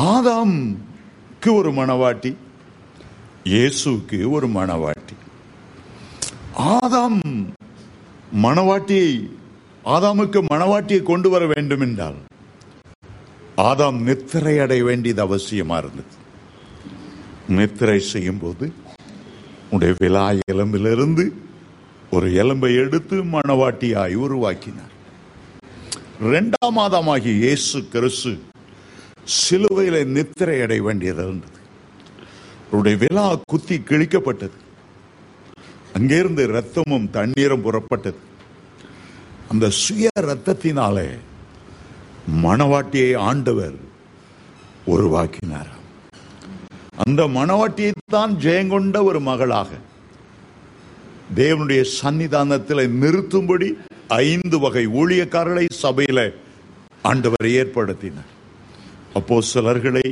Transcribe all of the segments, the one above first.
ஆதாம்க்கு ஒரு மணவாட்டி இயேசுக்கு ஒரு மணவாட்டி ஆதாம் மணவாட்டியை ஆதாமுக்கு மணவாட்டியை கொண்டு வர வேண்டும் என்றால் ஆதாம் நித்திரை அடைய வேண்டியது அவசியமா இருந்தது நித்திரை செய்யும் போது உடைய விழா எலும்பிலிருந்து ஒரு எலும்பை எடுத்து மணவாட்டியாய் உருவாக்கினார் இரண்டாம் மாதமாகி இயேசு கிறிஸ்து சிலுவையில நித்திரை அடைய வேண்டியது இருந்தது அவருடைய விழா குத்தி கிழிக்கப்பட்டது அங்கிருந்து ரத்தமும் தண்ணீரும் புறப்பட்டது அந்த சுய ரத்தத்தினாலே மணவாட்டியை ஆண்டவர் உருவாக்கினார் அந்த மணவாட்டியை தான் ஜெயங்கொண்ட ஒரு மகளாக தேவனுடைய சன்னிதானத்தில் நிறுத்தும்படி ஐந்து வகை ஊழியக்காரர்களை சபையில ஆண்டவர் ஏற்படுத்தினார் அப்போ சிலர்களை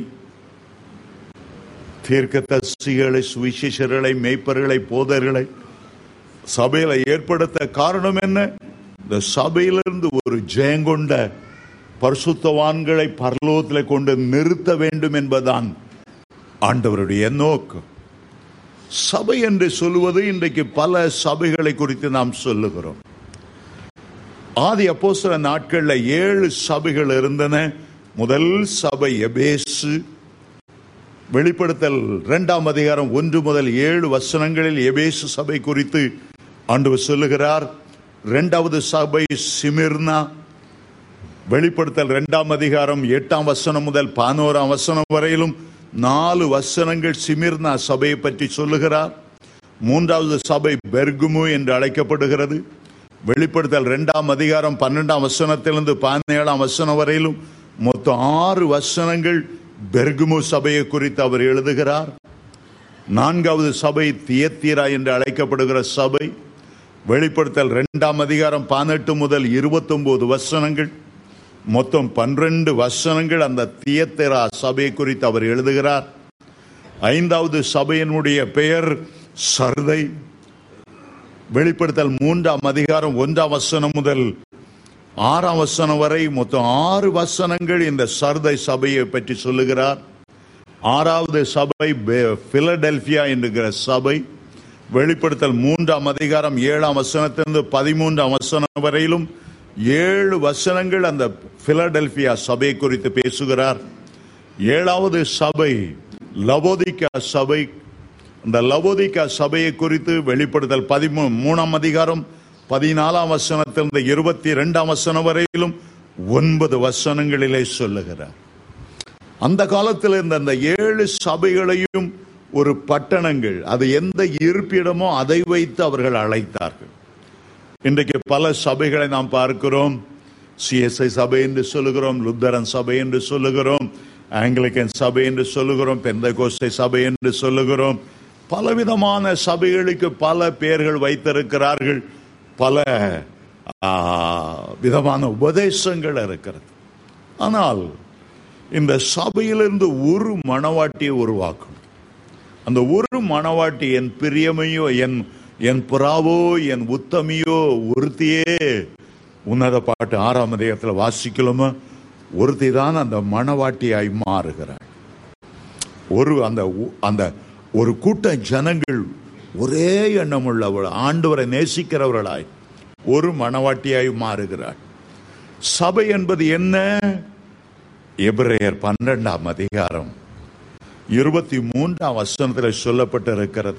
தீர்க்கதரிசிகளை சுவிசேஷர்களை மேய்ப்பர்களை போதர்களை சபையில ஏற்படுத்த காரணம் என்ன இந்த சபையிலிருந்து ஒரு ஜெயங்கொண்ட பரிசுத்தவான்களை பரலோகத்தில் கொண்டு நிறுத்த வேண்டும் என்பதுதான் ஆண்டவருடைய நோக்கம் சபை என்று சொல்லுவது இன்றைக்கு பல சபைகளை குறித்து நாம் சொல்லுகிறோம் ஆதி அப்போஸ்தல நாட்கள்ல ஏழு சபைகள் இருந்தன முதல் சபை எபேசு வெளிப்படுத்தல் இரண்டாம் அதிகாரம் ஒன்று முதல் ஏழு வசனங்களில் எபேசு சபை குறித்து ஆண்டவர் சொல்லுகிறார் இரண்டாவது சபை சிமிர்னா வெளிப்படுத்தல் இரண்டாம் அதிகாரம் எட்டாம் வசனம் முதல் பதினோராம் வசனம் வரையிலும் நாலு வசனங்கள் சிமிர்னா சபையை பற்றி சொல்லுகிறார் மூன்றாவது சபை பெர்குமு என்று அழைக்கப்படுகிறது வெளிப்படுத்தல் இரண்டாம் அதிகாரம் பன்னெண்டாம் வசனத்திலிருந்து பதினேழாம் வசனம் வரையிலும் மொத்தம் ஆறு வசனங்கள் பெர்குமு சபையை குறித்து அவர் எழுதுகிறார் நான்காவது சபை தியத்தீரா என்று அழைக்கப்படுகிற சபை வெளிப்படுத்தல் இரண்டாம் அதிகாரம் பதினெட்டு முதல் இருபத்தொன்பது வசனங்கள் மொத்தம் பன்னிரண்டு வசனங்கள் அந்த தியத்தேரா சபை குறித்து அவர் எழுதுகிறார் ஐந்தாவது சபையினுடைய பெயர் சர்தை வெளிப்படுத்தல் மூன்றாம் அதிகாரம் ஒன்றாம் வசனம் முதல் ஆறாம் வசனம் வரை மொத்தம் ஆறு வசனங்கள் இந்த சர்தை சபையை பற்றி சொல்லுகிறார் ஆறாவது சபை பெ- பிலடெல்பியா என்கிற சபை வெளிப்படுத்தல் மூன்றாம் அதிகாரம் ஏழாம் வசனத்திலிருந்து பதிமூன்றாம் வசனம் வரையிலும் ஏழு வசனங்கள் அந்த பிலடெல்பியா சபை குறித்து பேசுகிறார் ஏழாவது சபை லவோதிகா சபை அந்த லவோதிகா சபையை குறித்து வெளிப்படுத்தல் பதிமூ மூணாம் அதிகாரம் பதினாலாம் வசனத்திலிருந்து இருபத்தி இரண்டாம் வசனம் வரையிலும் ஒன்பது வசனங்களிலே சொல்லுகிறார் அந்த காலத்தில் இருந்த அந்த ஏழு சபைகளையும் ஒரு பட்டணங்கள் அது எந்த இருப்பிடமோ அதை வைத்து அவர்கள் அழைத்தார்கள் இன்றைக்கு பல சபைகளை நாம் பார்க்கிறோம் சிஎஸ்ஐ சபை என்று சொல்லுகிறோம் லுத்தரன் சபை என்று சொல்லுகிறோம் ஆங்கிலிக்கன் சபை என்று சொல்லுகிறோம் பெந்தகோஸ்தை சபை என்று சொல்லுகிறோம் பலவிதமான சபைகளுக்கு பல பெயர்கள் வைத்திருக்கிறார்கள் பல ஆ, விதமான உபதேசங்கள் இருக்கிறது ஆனால் இந்த சபையிலிருந்து ஒரு மணவாட்டியை உருவாக்கும் அந்த ஒரு மணவாட்டி என் பிரியமையோ என் என் புறாவோ என் உத்தமியோ ஒருத்தியே உன்னத பாட்டு ஆறாம் அதிகாரத்தில் வாசிக்கலாமா ஒருத்தி தான் அந்த மணவாட்டியாய் மாறுகிறாள் ஒரு அந்த உ- அந்த ஒரு கூட்ட ஜனங்கள் ஒரே எண்ணமுள்ளவள் ஆண்டவரை நேசிக்கிறவர்களாய் ஒரு மணவாட்டியாய் மாறுகிறாள் சபை என்பது என்ன எபிரேயர் பன்னெண்டாம் அதிகாரம் இருபத்தி மூன்றாம் வசனத்தில் சொல்லப்பட்டிருக்கிறது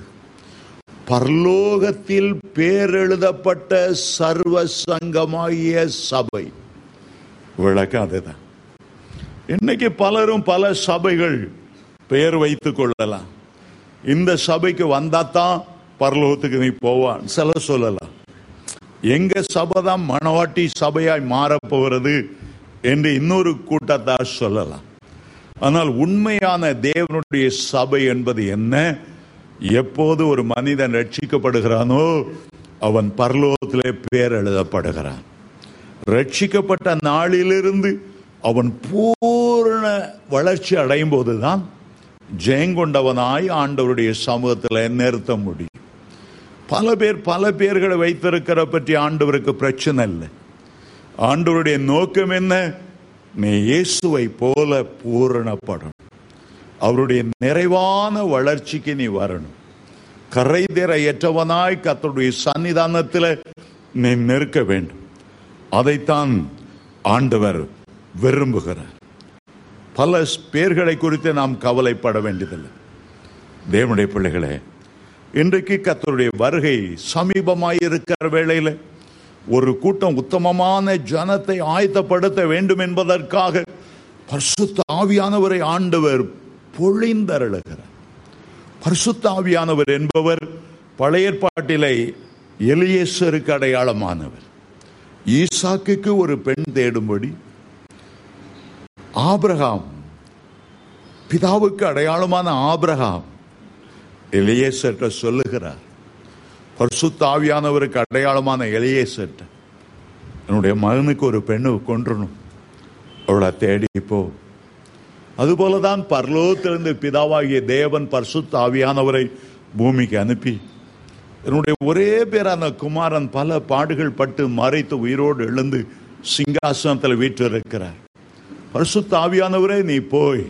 பரலோகத்தில் பேரெழுதப்பட்ட சர்வ சங்கமாகிய சபை விளக்கம் அதுதான் இன்னைக்கு பலரும் பல சபைகள் பெயர் வைத்துக் கொள்ளலாம் இந்த சபைக்கு வந்தாதான் பரலோகத்துக்கு நீ போவான் சில சொல்லலாம் எங்க சபை தான் மணவாட்டி சபையாய் மாறப்போகிறது என்று இன்னொரு கூட்டத்தார் சொல்லலாம் ஆனால் உண்மையான தேவனுடைய சபை என்பது என்ன எப்போது ஒரு மனிதன் ரட்சிக்கப்படுகிறானோ அவன் பரலோகத்திலே பேர் எழுதப்படுகிறான் ரட்சிக்கப்பட்ட நாளிலிருந்து அவன் பூரண வளர்ச்சி அடையும் போதுதான் ஜெயங்கொண்டவனாய் ஆண்டவருடைய சமூகத்தில் நிறுத்த முடியும் பல பேர் பல பேர்களை வைத்திருக்கிற பற்றி ஆண்டவருக்கு பிரச்சனை இல்லை ஆண்டவருடைய நோக்கம் என்ன நீ இயேசுவை போல பூரணப்படும் அவருடைய நிறைவான வளர்ச்சிக்கு நீ வரணும் கரைதிரையற்றவனாய் கர்த்தருடைய சன்னிதானத்தில் நீ நிற்க வேண்டும் அதைத்தான் ஆண்டவர் விரும்புகிறார் பல பேர்களை குறித்து நாம் கவலைப்பட வேண்டியதில்லை தேவனுடைய பிள்ளைகளே இன்றைக்கு கர்த்தருடைய வருகை சமீபமாய் இருக்கிற வேளையில் ஒரு கூட்டம் உத்தமமான ஜனத்தை ஆயத்தப்படுத்த வேண்டும் என்பதற்காக பரிசுத்த ஆவியானவரை ஆண்டவர் பொழிந்தருளுகிறார் பரிசுத்த ஆவியானவர் என்பவர் பழைய ஏற்பாட்டிலே எலியேசருக்கு அடையாளமானவர் ஈசாக்குக்கு ஒரு பெண் தேடும்படி ஆபிரகாம் பிதாவுக்கு அடையாளமான ஆபிரகாம் எலியேசர்ட்ட சொல்லுகிறார் பரிசுத்த ஆவியானவருக்கு அடையாளமான எலியேசர்ட்ட என்னுடைய மகனுக்கு ஒரு பெண்ணு கொன்றணும் அவளை தேடி போ அதுபோலதான் பரலோகத்திலிருந்து பிதாவாகிய தேவன் பரிசுத்த ஆவியானவரை பூமிக்கு அனுப்பி என்னுடைய ஒரே பேரான குமாரன் பல பாடுகள் பட்டு மறைத்து உயிரோடு எழுந்து சிங்காசனத்தில் வீற்றிருக்கிறார் பரிசுத்த ஆவியானவரே நீ போய்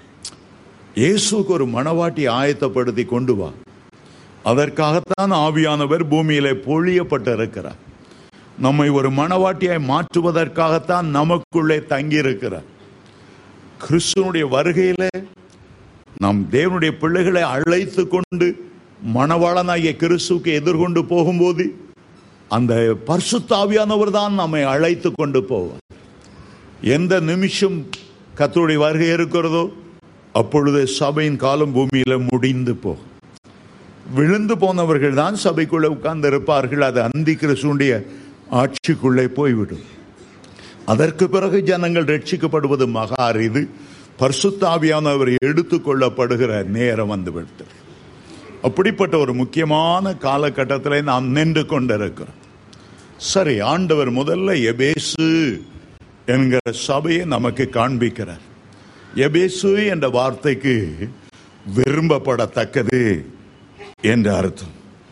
இயேசுக்கு ஒரு மணவாட்டி ஆயத்தப்படுத்தி கொண்டு வா அதற்காகத்தான் ஆவியானவர் பூமியிலே பொழியப்பட்டிருக்கிறார் நம்மை ஒரு மணவாட்டியாய் மாற்றுவதற்காகத்தான் நமக்குள்ளே தங்கியிருக்கிறார் கிறிஸ்துவனுடைய வருகையில நாம் தேவனுடைய பிள்ளைகளை அழைத்து கொண்டு மணவாளனாகிய கிறிஸ்துவுக்கு எதிர்கொண்டு போகும்போது அந்த பரிசுத்தாவியானவர் தான் நம்மை அழைத்து கொண்டு போவார் எந்த நிமிஷம் கத்தருடைய வருகை இருக்கிறதோ அப்பொழுது சபையின் காலம் பூமியில முடிந்து போகும் விழுந்து போனவர்கள் தான் சபைக்குள்ளே உட்கார்ந்து இருப்பார்கள் அது அந்தி கிறிஸ்துடைய ஆட்சிக்குள்ளே போய்விடும் அதற்கு பிறகு ஜனங்கள் ரட்சிக்கப்படுவது மகா அரிது பரிசுத்தாவியானவர் எடுத்துக்கொள்ளப்படுகிற நேரம் வந்துவிட்டது அப்படிப்பட்ட ஒரு முக்கியமான காலகட்டத்தில் நாம் நின்று கொண்டிருக்கிறோம் சரி ஆண்டவர் முதல்ல எபேசு என்கிற சபையை நமக்கு காண்பிக்கிறார் எபேசு என்ற வார்த்தைக்கு விரும்பப்படத்தக்கது என்ற அர்த்தம்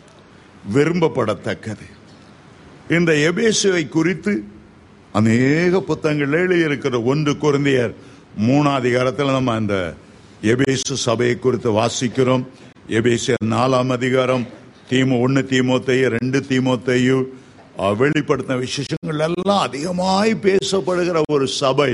விரும்பப்படத்தக்கது இந்த எபேசுவை குறித்து அநேக புத்தகங்கள் எழுதியிருக்கிற ஒன்று குருந்தியர் மூணாம் அதிகாரத்தில் நம்ம அந்த எபேசு சபையை குறித்து வாசிக்கிறோம் எபேசியர் நாலாம் அதிகாரம் தீமு ஒன்று தீமோத்தையு ரெண்டு தீமோத்தையு அஹ், வெளிப்படுத்தின விசேஷங்கள் எல்லாம் அதிகமாய் பேசப்படுகிற ஒரு சபை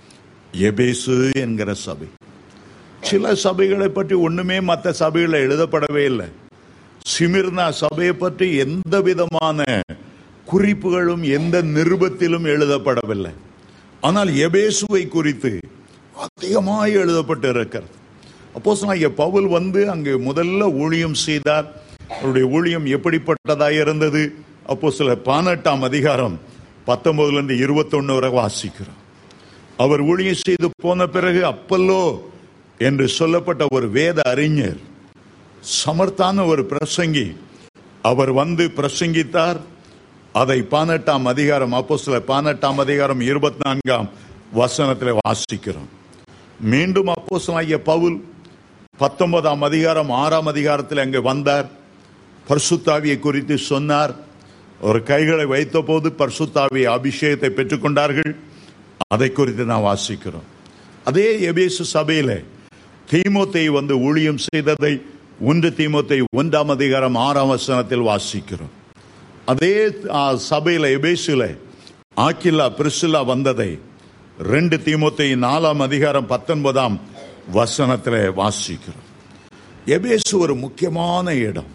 எபேசு என்கிற சபை சில சபைகளை பற்றி ஒண்ணுமே மற்ற சபைகளில் எழுதப்படவே இல்லை சிமிர்னா சபையை பற்றி எந்த விதமான குறிப்புகளும் எந்த நிருபத்திலும் எழுதப்படவில்லை ஆனால் எபேசுவை குறித்து அதிகமாய் எழுதப்பட்டு இருக்கிறது அப்போ பவுல் வந்து அங்கு முதல்ல ஊழியம் செய்தார் அவருடைய ஊழியம் எப்படிப்பட்டதாக இருந்தது அப்போ சில பதினெட்டாம் அதிகாரம் பத்தொன்பதுல இருந்து இருபத்தொன்னு வரை வாசிக்கிறோம் அவர் ஊழியம் செய்து போன பிறகு அப்பல்லோ என்று சொல்லப்பட்ட ஒரு வேத அறிஞர் சமர்த்தான ஒரு பிரசங்கி அவர் வந்து பிரசங்கித்தார் அதை பதினெட்டாம் அதிகாரம் அப்போ சில பதினெட்டாம் அதிகாரம் இருபத்தி நான்காம் வசனத்தில் வாசிக்கிறோம் மீண்டும் அப்போ பவுல் பத்தொன்பதாம் அதிகாரம் ஆறாம் அதிகாரத்தில் அங்கே வந்தார் பரிசுத்தாவியை குறித்து சொன்னார் ஒரு கைகளை வைத்த போது பரிசுத்தாவிய அபிஷேகத்தை பெற்றுக்கொண்டார்கள் அதை குறித்து நான் வாசிக்கிறோம் அதே எபேசு சபையில தீமோத்தை வந்து ஊழியம் செய்ததை ஒன்று தீமோத்தை ஒன்றாம் அதிகாரம் ஆறாம் வசனத்தில் வாசிக்கிறோம் அதே ஆ, சபையில எபேசுல ஆக்கில்லா பிரிசில்லா வந்ததை ரெண்டு தீமோத்தை நாலாம் அதிகாரம் பத்தொன்பதாம் வசனத்தில் வாசிக்கிறோம் எபேசு ஒரு முக்கியமான இடம்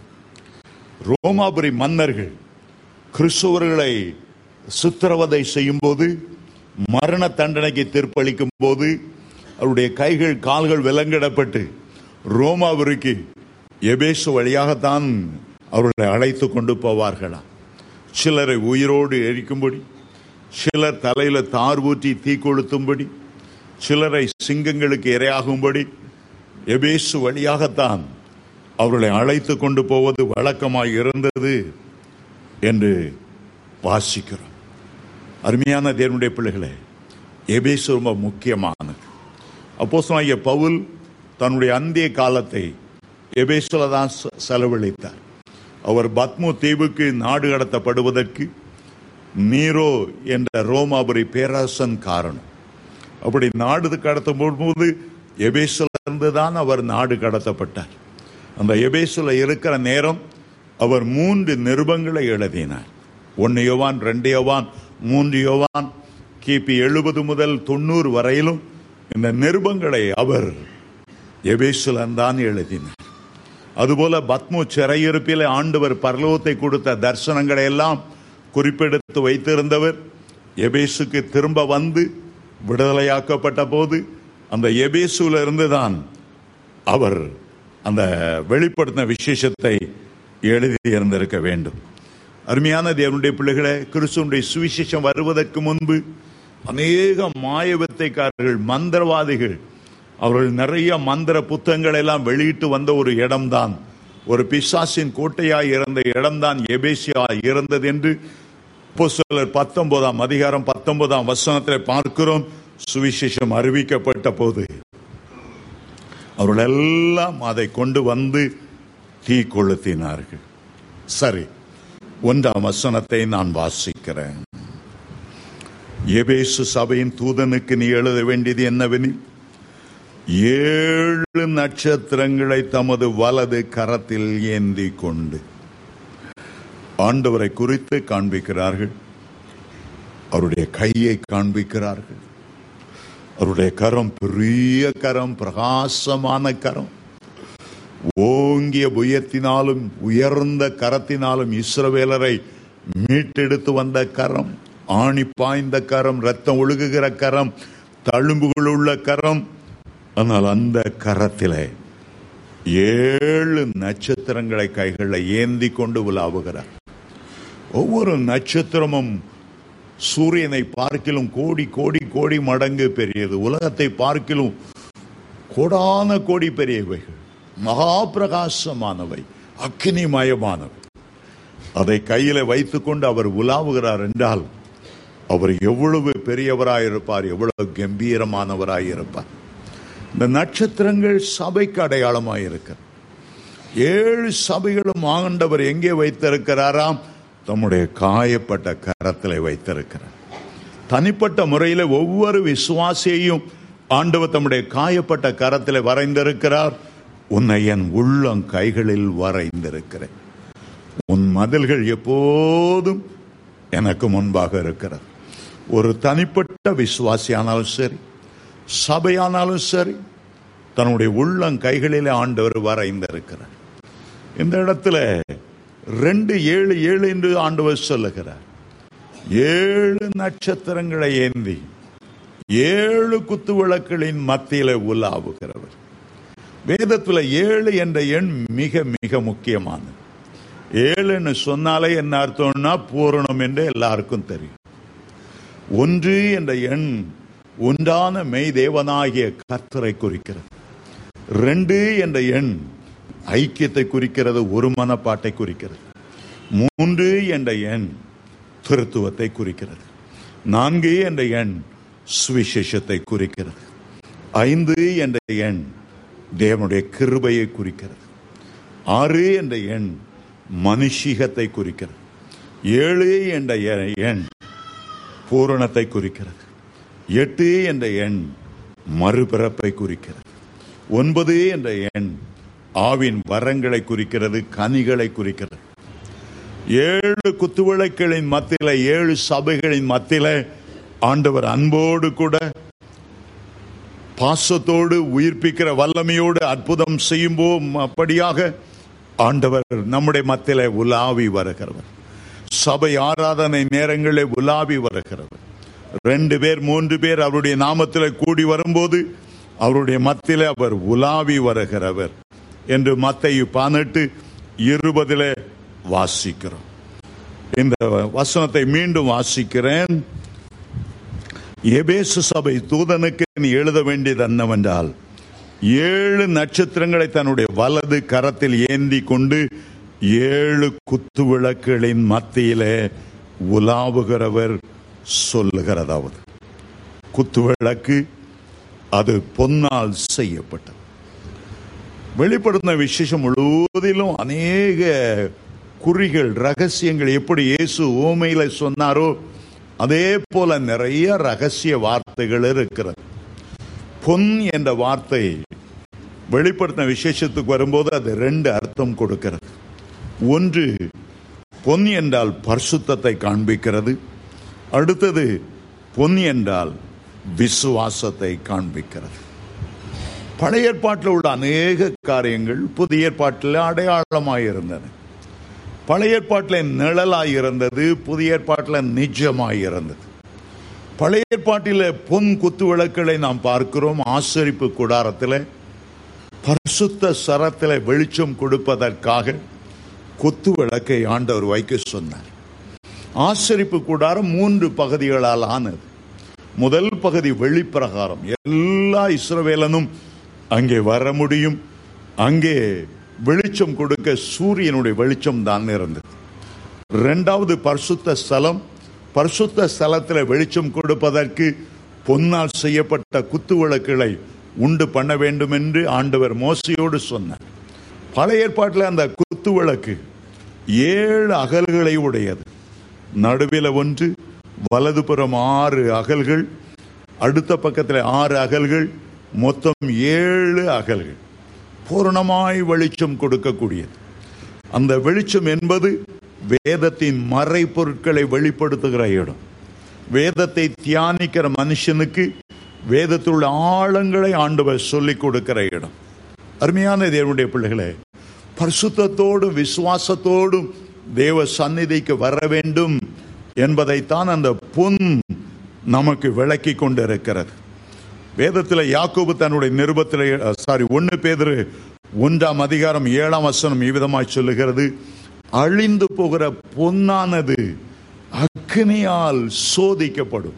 ரோமாபுரி மன்னர்கள் கிறிஸ்துவர்களை சித்திரவதை செய்யும் போது மரண தண்டனைக்கு தீர்ப்பளிக்கும் போது அவருடைய கைகள் கால்கள் விலங்கிடப்பட்டு ரோமாபுரிக்கு எபேசு வழியாகத்தான் அவர்களை அழைத்து கொண்டு போவார்களாம் சிலரை உயிரோடு எரிக்கும்படி சிலர் தலையில தார் ஊற்றி தீ கொளுத்தும்படி சிலரை சிங்கங்களுக்கு இரையாகும்படி எபேசு வழியாகத்தான் அவர்களை அழைத்து கொண்டு போவது வழக்கமாய் இருந்தது என்று வாசிக்கிறோம் அருமையான தேவனுடைய பிள்ளைகளே எபேசு ரொம்ப முக்கியமானது அப்போ பவுல் தன்னுடைய அந்திய காலத்தை எபேசுல தான் செ- செலவழித்தார் அவர் பத்மு தீவுக்கு நாடு கடத்தப்படுவதற்கு நீரோ என்ற ரோமாபுரி பேரரசன் காரணம் அப்படி நாடு கடத்தும் போது எபேசுல இருந்துதான் அவர் நாடு கடத்தப்பட்டார் அந்த எபேசுல இருக்கிற நேரம் அவர் மூன்று நிருபங்களை எழுதினார் ஒன்னு யோவான் ரெண்டு யோவான் மூன்று யோவான் கிபி எழுபது முதல் தொண்ணூறு வரையிலும் இந்த நிருபங்களை அவர் எபேசுலன் தான் எழுதினார் அதுபோல பத்மு சிறையிருப்பிலே ஆண்டவர் பரலோகத்தை கொடுத்த தரிசனங்களை எல்லாம் குறிப்பெடுத்து வைத்திருந்தவர் எபேசுக்கு திரும்ப வந்து விடுதலையாக்கப்பட்ட போது அந்த எபேசுல இருந்துதான் அவர் அந்த வெளிப்படுத்தின விசேஷத்தை எழுதி இருந்திருக்க வேண்டும் அருமையான தேவனுடைய பிள்ளைகளே கிறிஸ்துவனுடைய சுவிசேஷம் வருவதற்கு முன்பு அநேக மாய வித்தைக்காரர்கள் மந்திரவாதிகள் அவர்கள் நிறைய மந்திர புத்தகங்கள் எல்லாம் வெளியிட்டு வந்த ஒரு இடம்தான் ஒரு பிசாசின் கோட்டையாய் இருந்த இடம்தான் எபேசியா இருந்தது என்று அப்போஸ்தலர் பத்தொன்பதாம் அதிகாரம் பத்தொன்பதாம் வசனத்தில் பார்க்கிறோம் சுவிசேஷம் அறிவிக்கப்பட்ட போது அவர்கள் எல்லாம் அதை கொண்டு வந்து தீ கொளுத்தினார்கள் சரி ஒன்றாம் வசனத்தை நான் வாசிக்கிறேன் எபேசு சபையின் தூதனுக்கு நீ எழுத வேண்டியது என்னவெனில் ஏழு நட்சத்திரங்களை தமது வலது கரத்தில் ஏந்தி கொண்டு ஆண்டவரை குறித்து காண்பிக்கிறார்கள் அவருடைய கையை காண்பிக்கிறார்கள் அவருடைய கரம் பெரிய கரம் பிரகாசமான கரம் ஓங்கிய புயத்தினாலும் உயர்ந்த கரத்தினாலும் இஸ்ரவேலரை மீட்டெடுத்து வந்த கரம் ஆணி பாய்ந்த கரம் ரத்தம் ஒழுகுகிற கரம் தழும்புகள் உள்ள கரம் ஆனால் அந்த கரத்திலே ஏழு நட்சத்திரங்களை கைகளில் ஏந்தி கொண்டு உலாவுகிறார் ஒவ்வொரு நட்சத்திரமும் சூரியனை பார்க்கிலும் கோடி கோடி கோடி மடங்கு பெரியது உலகத்தை பார்க்கிலும் கோடான கோடி பெரியவைகள் மகா பிரகாசமானவை அக்னிமயமானவை அதை கையில வைத்துக்கொண்டு அவர் உலாவுகிறார் என்றால் அவர் எவ்வளவு பெரியவராயிருப்பார் எவ்வளவு கம்பீரமானவராயிருப்பார் இந்த நட்சத்திரங்கள் சபைக்கு அடையாளமாயிருக்க ஏழு சபைகளும் ஆண்டவர் எங்கே வைத்திருக்கிறாராம் தம்முடைய காயப்பட்ட கரத்தில் வைத்திருக்கிறார் தனிப்பட்ட முறையில் ஒவ்வொரு விசுவாசியையும் ஆண்டவர் தம்முடைய காயப்பட்ட கரத்தில் வரைந்திருக்கிறார் உன்னை என் உள்ளம் கைகளில் வரைந்திருக்கிறேன் உன் மதில்கள் எப்போதும் எனக்கு முன்பாக இருக்கிறது ஒரு தனிப்பட்ட விசுவாசியானாலும் சரி சபையானாலும் சரி தன்னுடைய உள்ளம் கைகளிலே ஆண்டவர் வரைந்திருக்கிறார் இந்த இடத்துல ரெண்டு ஏழு ஏழு என்று ஆண்டவர் சொல்லுகிறார் ஏழு நட்சத்திரங்களை ஏந்தி ஏழு குத்து விளக்குகளின் மத்தியில உலாவுகிறவர் வேதத்துல ஏழு என்ற எண் மிக மிக முக்கியமானது ஏழுன்னு சொன்னாலே என்ன அர்த்தம்னா பூரணம் என்று எல்லாருக்கும் தெரியும் ஒன்று என்ற எண் ஒன்றான மெய் தேவனாகிய கர்த்தரை குறிக்கிறது ரெண்டு என்ற எண் ஐக்கியத்தை குறிக்கிறது ஒரு மனப்பாட்டை குறிக்கிறது மூன்று என்ற எண் திருத்துவத்தை குறிக்கிறது நான்கு என்ற எண் சுவிசேஷத்தை குறிக்கிறது ஐந்து என்ற எண் தேவனுடைய கிருபையை குறிக்கிறது ஆறு என்ற எண் மனுஷிகத்தை குறிக்கிறது ஏழு என்ற எ- எண் பூரணத்தை குறிக்கிறது எட்டு என்ற எண் மறுபிறப்பை குறிக்கிறது ஒன்பது என்ற எண் ஆவின் வரங்களை குறிக்கிறது கனிகளை குறிக்கிறது ஏழு குத்துவிளக்குகளின் மத்தியில ஏழு சபைகளின் மத்தியில ஆண்டவர் அன்போடு கூட பாசத்தோடு உயிர்ப்பிக்கிற வல்லமையோடு அற்புதம் செய்யும்போ அப்படியாக ஆண்டவர் நம்முடைய மத்தியில உலாவி வருகிறவர் சபை ஆராதனை நேரங்களில் உலாவி வருகிறவர் ரெண்டு பேர் மூன்று பேர் அவருடைய நாமத்தில் கூடி வரும்போது அவருடைய மத்தியில அவர் உலாவி வருகிறவர் என்று மத்தையு பதினெட்டு இருபதில வாசிக்கிறோம் இந்த வசனத்தை மீண்டும் வாசிக்கிறேன் எபேசு சபை தூதனுக்கு நீ எழுத வேண்டியது என்னவென்றால் ஏழு நட்சத்திரங்களை தன்னுடைய வலது கரத்தில் ஏந்தி கொண்டு ஏழு குத்து விளக்குகளின் மத்தியிலே உலாவுகிறவர் சொல்லுகிறதாவது குத்து விளக்கு அது பொன்னால் செய்யப்பட்டது வெளிப்படுத்தின விசேஷம் முழுவதிலும் அநேக குறிகள் ரகசியங்கள் எப்படி இயேசு ஓமையில சொன்னாரோ அதே போல நிறைய ரகசிய வார்த்தைகள் இருக்கிறது பொன் என்ற வார்த்தை வெளிப்படுத்தின விசேஷத்துக்கு வரும்போது அது ரெண்டு அர்த்தம் கொடுக்கிறது ஒன்று பொன் என்றால் பரிசுத்தத்தை காண்பிக்கிறது அடுத்தது பொன் என்றால் விசுவாசத்தை காண்பிக்கிறது பழைய ஏற்பாட்டில் உள்ள அநேக காரியங்கள் புதிய ஏற்பாட்டில் அடையாளமாக இருந்தன பழைய ஏற்பாட்டில் நிழலாய் இருந்தது புதிய ஏற்பாட்டில் நிஜமாய் இருந்தது பழைய ஏற்பாட்டில் பொன் குத்து விளக்குகளை நாம் பார்க்கிறோம் ஆசரிப்பு கூடாரத்தில் பரிசுத்த சரத்தில் வெளிச்சம் கொடுப்பதற்காக குத்து விளக்கை ஆண்டவர் வைக்க சொன்னார் ஆசரிப்பு கூடாரம் மூன்று பகுதிகளால் ஆனது முதல் பகுதி வெளிப்பிரகாரம் எல்லா இஸ்ரவேலனும் அங்கே வர முடியும் அங்கே வெளிச்சம் கொடுக்க சூரியனுடைய வெளிச்சம் தான் இருந்தது இரண்டாவது பரிசுத்த ஸ்தலம் பரிசுத்த ஸ்தலத்தில் வெளிச்சம் கொடுப்பதற்கு பொன்னால் செய்யப்பட்ட குத்து விளக்குகளை உண்டு பண்ண வேண்டும் என்று ஆண்டவர் மோசையோடு சொன்னார் பழைய ஏற்பாட்டில் அந்த குத்து விளக்கு ஏழு அகல்களை உடையது நடுவில் ஒன்று வலதுபுறம் ஆறு அகல்கள் அடுத்த பக்கத்தில் ஆறு அகல்கள் மொத்தம் ஏழு அகல்கள் பூரணமாய் வெளிச்சம் கொடுக்கக்கூடியது அந்த வெளிச்சம் என்பது வேதத்தின் மறைப்பொருட்களை வெளிப்படுத்துகிற இடம் வேதத்தை தியானிக்கிற மனுஷனுக்கு வேதத்தில் உள்ள ஆழங்களை ஆண்டவர் சொல்லிக் கொடுக்கிற இடம் அருமையான தேவனுடைய பிள்ளைகளே பரிசுத்தத்தோடும் விசுவாசத்தோடும் தேவ சந்நிதிக்கு வர வேண்டும் என்பதைத்தான் அந்த பொன் நமக்கு விளக்கி கொண்டிருக்கிறது வேதத்தில் யாக்கோபு தன்னுடைய நிருபத்தில் சாரி ஒன்னு பேதரு ஒன்றாம் அதிகாரம் ஏழாம் வசனம் இவ்விதமாய் சொல்லுகிறது அழிந்து போகிற பொன்னானது அக்னியால் சோதிக்கப்படும்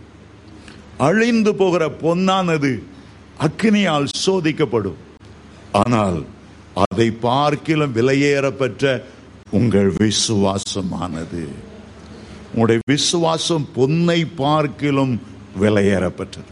அழிந்து போகிற பொன்னானது அக்னியால் சோதிக்கப்படும் ஆனால் அதை பார்க்கிலும் விலையேற பெற்ற உங்கள் விசுவாசமானது உங்களுடைய விசுவாசம் பொன்னை பார்க்கிலும் விலையேற பெற்றது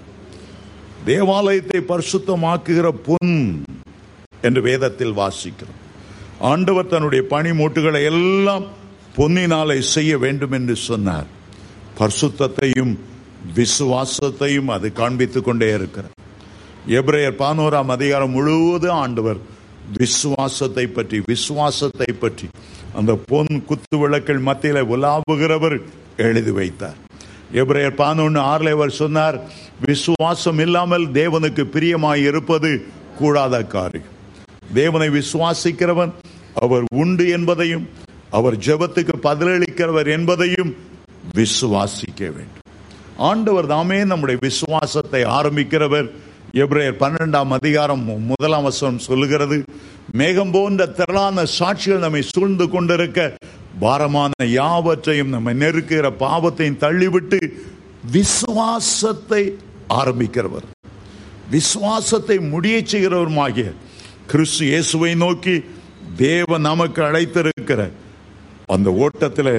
தேவாலயத்தை பரிசுத்தமாக்குகிற பொன் என்று வேதத்தில் வாசிக்கிறோம் ஆண்டவர் தன்னுடைய பனிமூட்டுகளை எல்லாம் பொன்னினாலே செய்ய வேண்டும் என்று சொன்னார் பரிசுத்தத்தையும் விசுவாசத்தையும் அது காண்பித்துக் கொண்டே இருக்கிறார் எப்ரேயர் பானோராம் அதிகாரம் முழுவதும் ஆண்டவர் விசுவாசத்தை பற்றி விசுவாசத்தை பற்றி அந்த பொன் குத்து விளக்கள் மத்தியில உலாவுகிறவர் எழுதி வைத்தார் எப்ரேயர் பதினொன்று ஆறுல அவர் சொன்னார் விசுவாசம் இல்லாமல் தேவனுக்கு பிரியமாய் இருப்பது கூடாத காரியம் தேவனை விசுவாசிக்கிறவன் அவர் உண்டு என்பதையும் அவர் ஜெபத்துக்கு பதிலளிக்கிறவர் என்பதையும் விசுவாசிக்க வேண்டும் ஆண்டவர் தாமே நம்முடைய விசுவாசத்தை ஆரம்பிக்கிறவர் எப்ரேயர் பன்னெண்டாம் அதிகாரம் முதலாம் வசனம் சொல்லுகிறது மேகம் போன்ற திரளான சாட்சிகள் நம்மை சூழ்ந்து கொண்டிருக்க பாரமான யாவற்றையும் நம்மை நெருக்குகிற பாவத்தையும் தள்ளிவிட்டு விசுவாசத்தை ஆரம்பிக்கிறவர் விசுவாசத்தை முடிய செய்கிறவருமாகிய கிறிஸ்து இயேசுவை நோக்கி தேவ நமக்கு அழைத்திருக்கிற அந்த ஓட்டத்தில்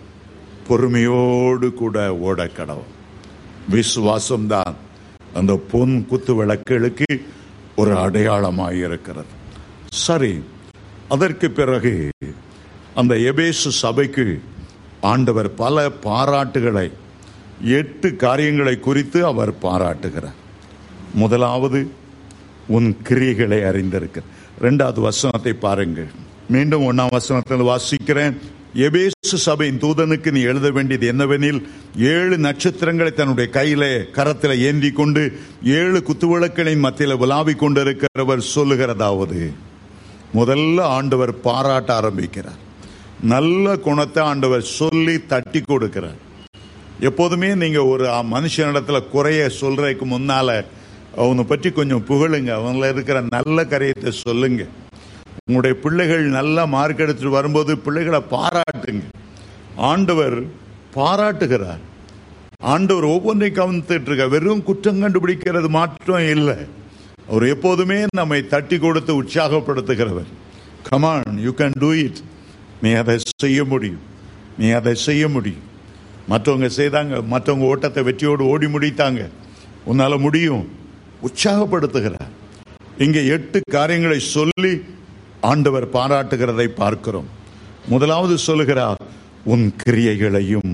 பொறுமையோடு கூட ஓட கடவும் விசுவாசம்தான் அந்த பொன் குத்து விளக்குகளுக்கு ஒரு அடையாளமாக இருக்கிறது சரி அதற்கு பிறகு அந்த எபேசு சபைக்கு ஆண்டவர் பல பாராட்டுகளை எட்டு காரியங்களை குறித்து அவர் பாராட்டுகிறார் முதலாவது உன் கிரியைகளை அறிந்திருக்க இரண்டாவது வசனத்தை பாருங்கள் மீண்டும் ஒன்னாம் வசனத்தில் வாசிக்கிறேன் எபேசு சபையின் தூதனுக்கு நீ எழுத வேண்டியது என்னவெனில் ஏழு நட்சத்திரங்களை தன்னுடைய கையில கரத்தில் ஏந்தி கொண்டு ஏழு குத்துவிளக்களின் மத்தியில் விளாவிக் கொண்டிருக்கிறவர் சொல்லுகிறதாவது முதல்ல ஆண்டவர் பாராட்ட ஆரம்பிக்கிறார் நல்ல குணத்தை ஆண்டவர் சொல்லி தட்டி கொடுக்கிறார் எப்போதுமே நீங்க ஒரு மனுஷனிடத்துல குறைய சொல்றதுக்கு முன்னால அவனை பற்றி கொஞ்சம் புகழுங்க அவங்கள இருக்கிற நல்ல காரியத்தை சொல்லுங்க உங்களுடைய பிள்ளைகள் நல்ல மார்க் எடுத்துட்டு வரும்போது பிள்ளைகளை பாராட்டுங்க ஆண்டவர் பாராட்டுகிறார் ஆண்டவர் ஒவ்வொன்றையும் கவனித்துட்டு இருக்க வெறும் குற்றம் கண்டுபிடிக்கிறது மாற்றம் இல்லை அவர் எப்போதுமே நம்மை தட்டி கொடுத்து உற்சாகப்படுத்துகிறவர் come on you can do it நீ அதை செய்ய முடியும் நீ அதை செய்ய முடியும் மற்றவங்க செய்தாங்க மற்றவங்க ஓட்டத்தை வெற்றியோடு ஓடி முடித்தாங்க உன்னால முடியும் உற்சாகப்படுத்துகிறார் இங்கே எட்டு காரியங்களை சொல்லி ஆண்டவர் பாராட்டுகிறதை பார்க்கிறோம் முதலாவது சொல்லுகிறார் உன் கிரியைகளையும்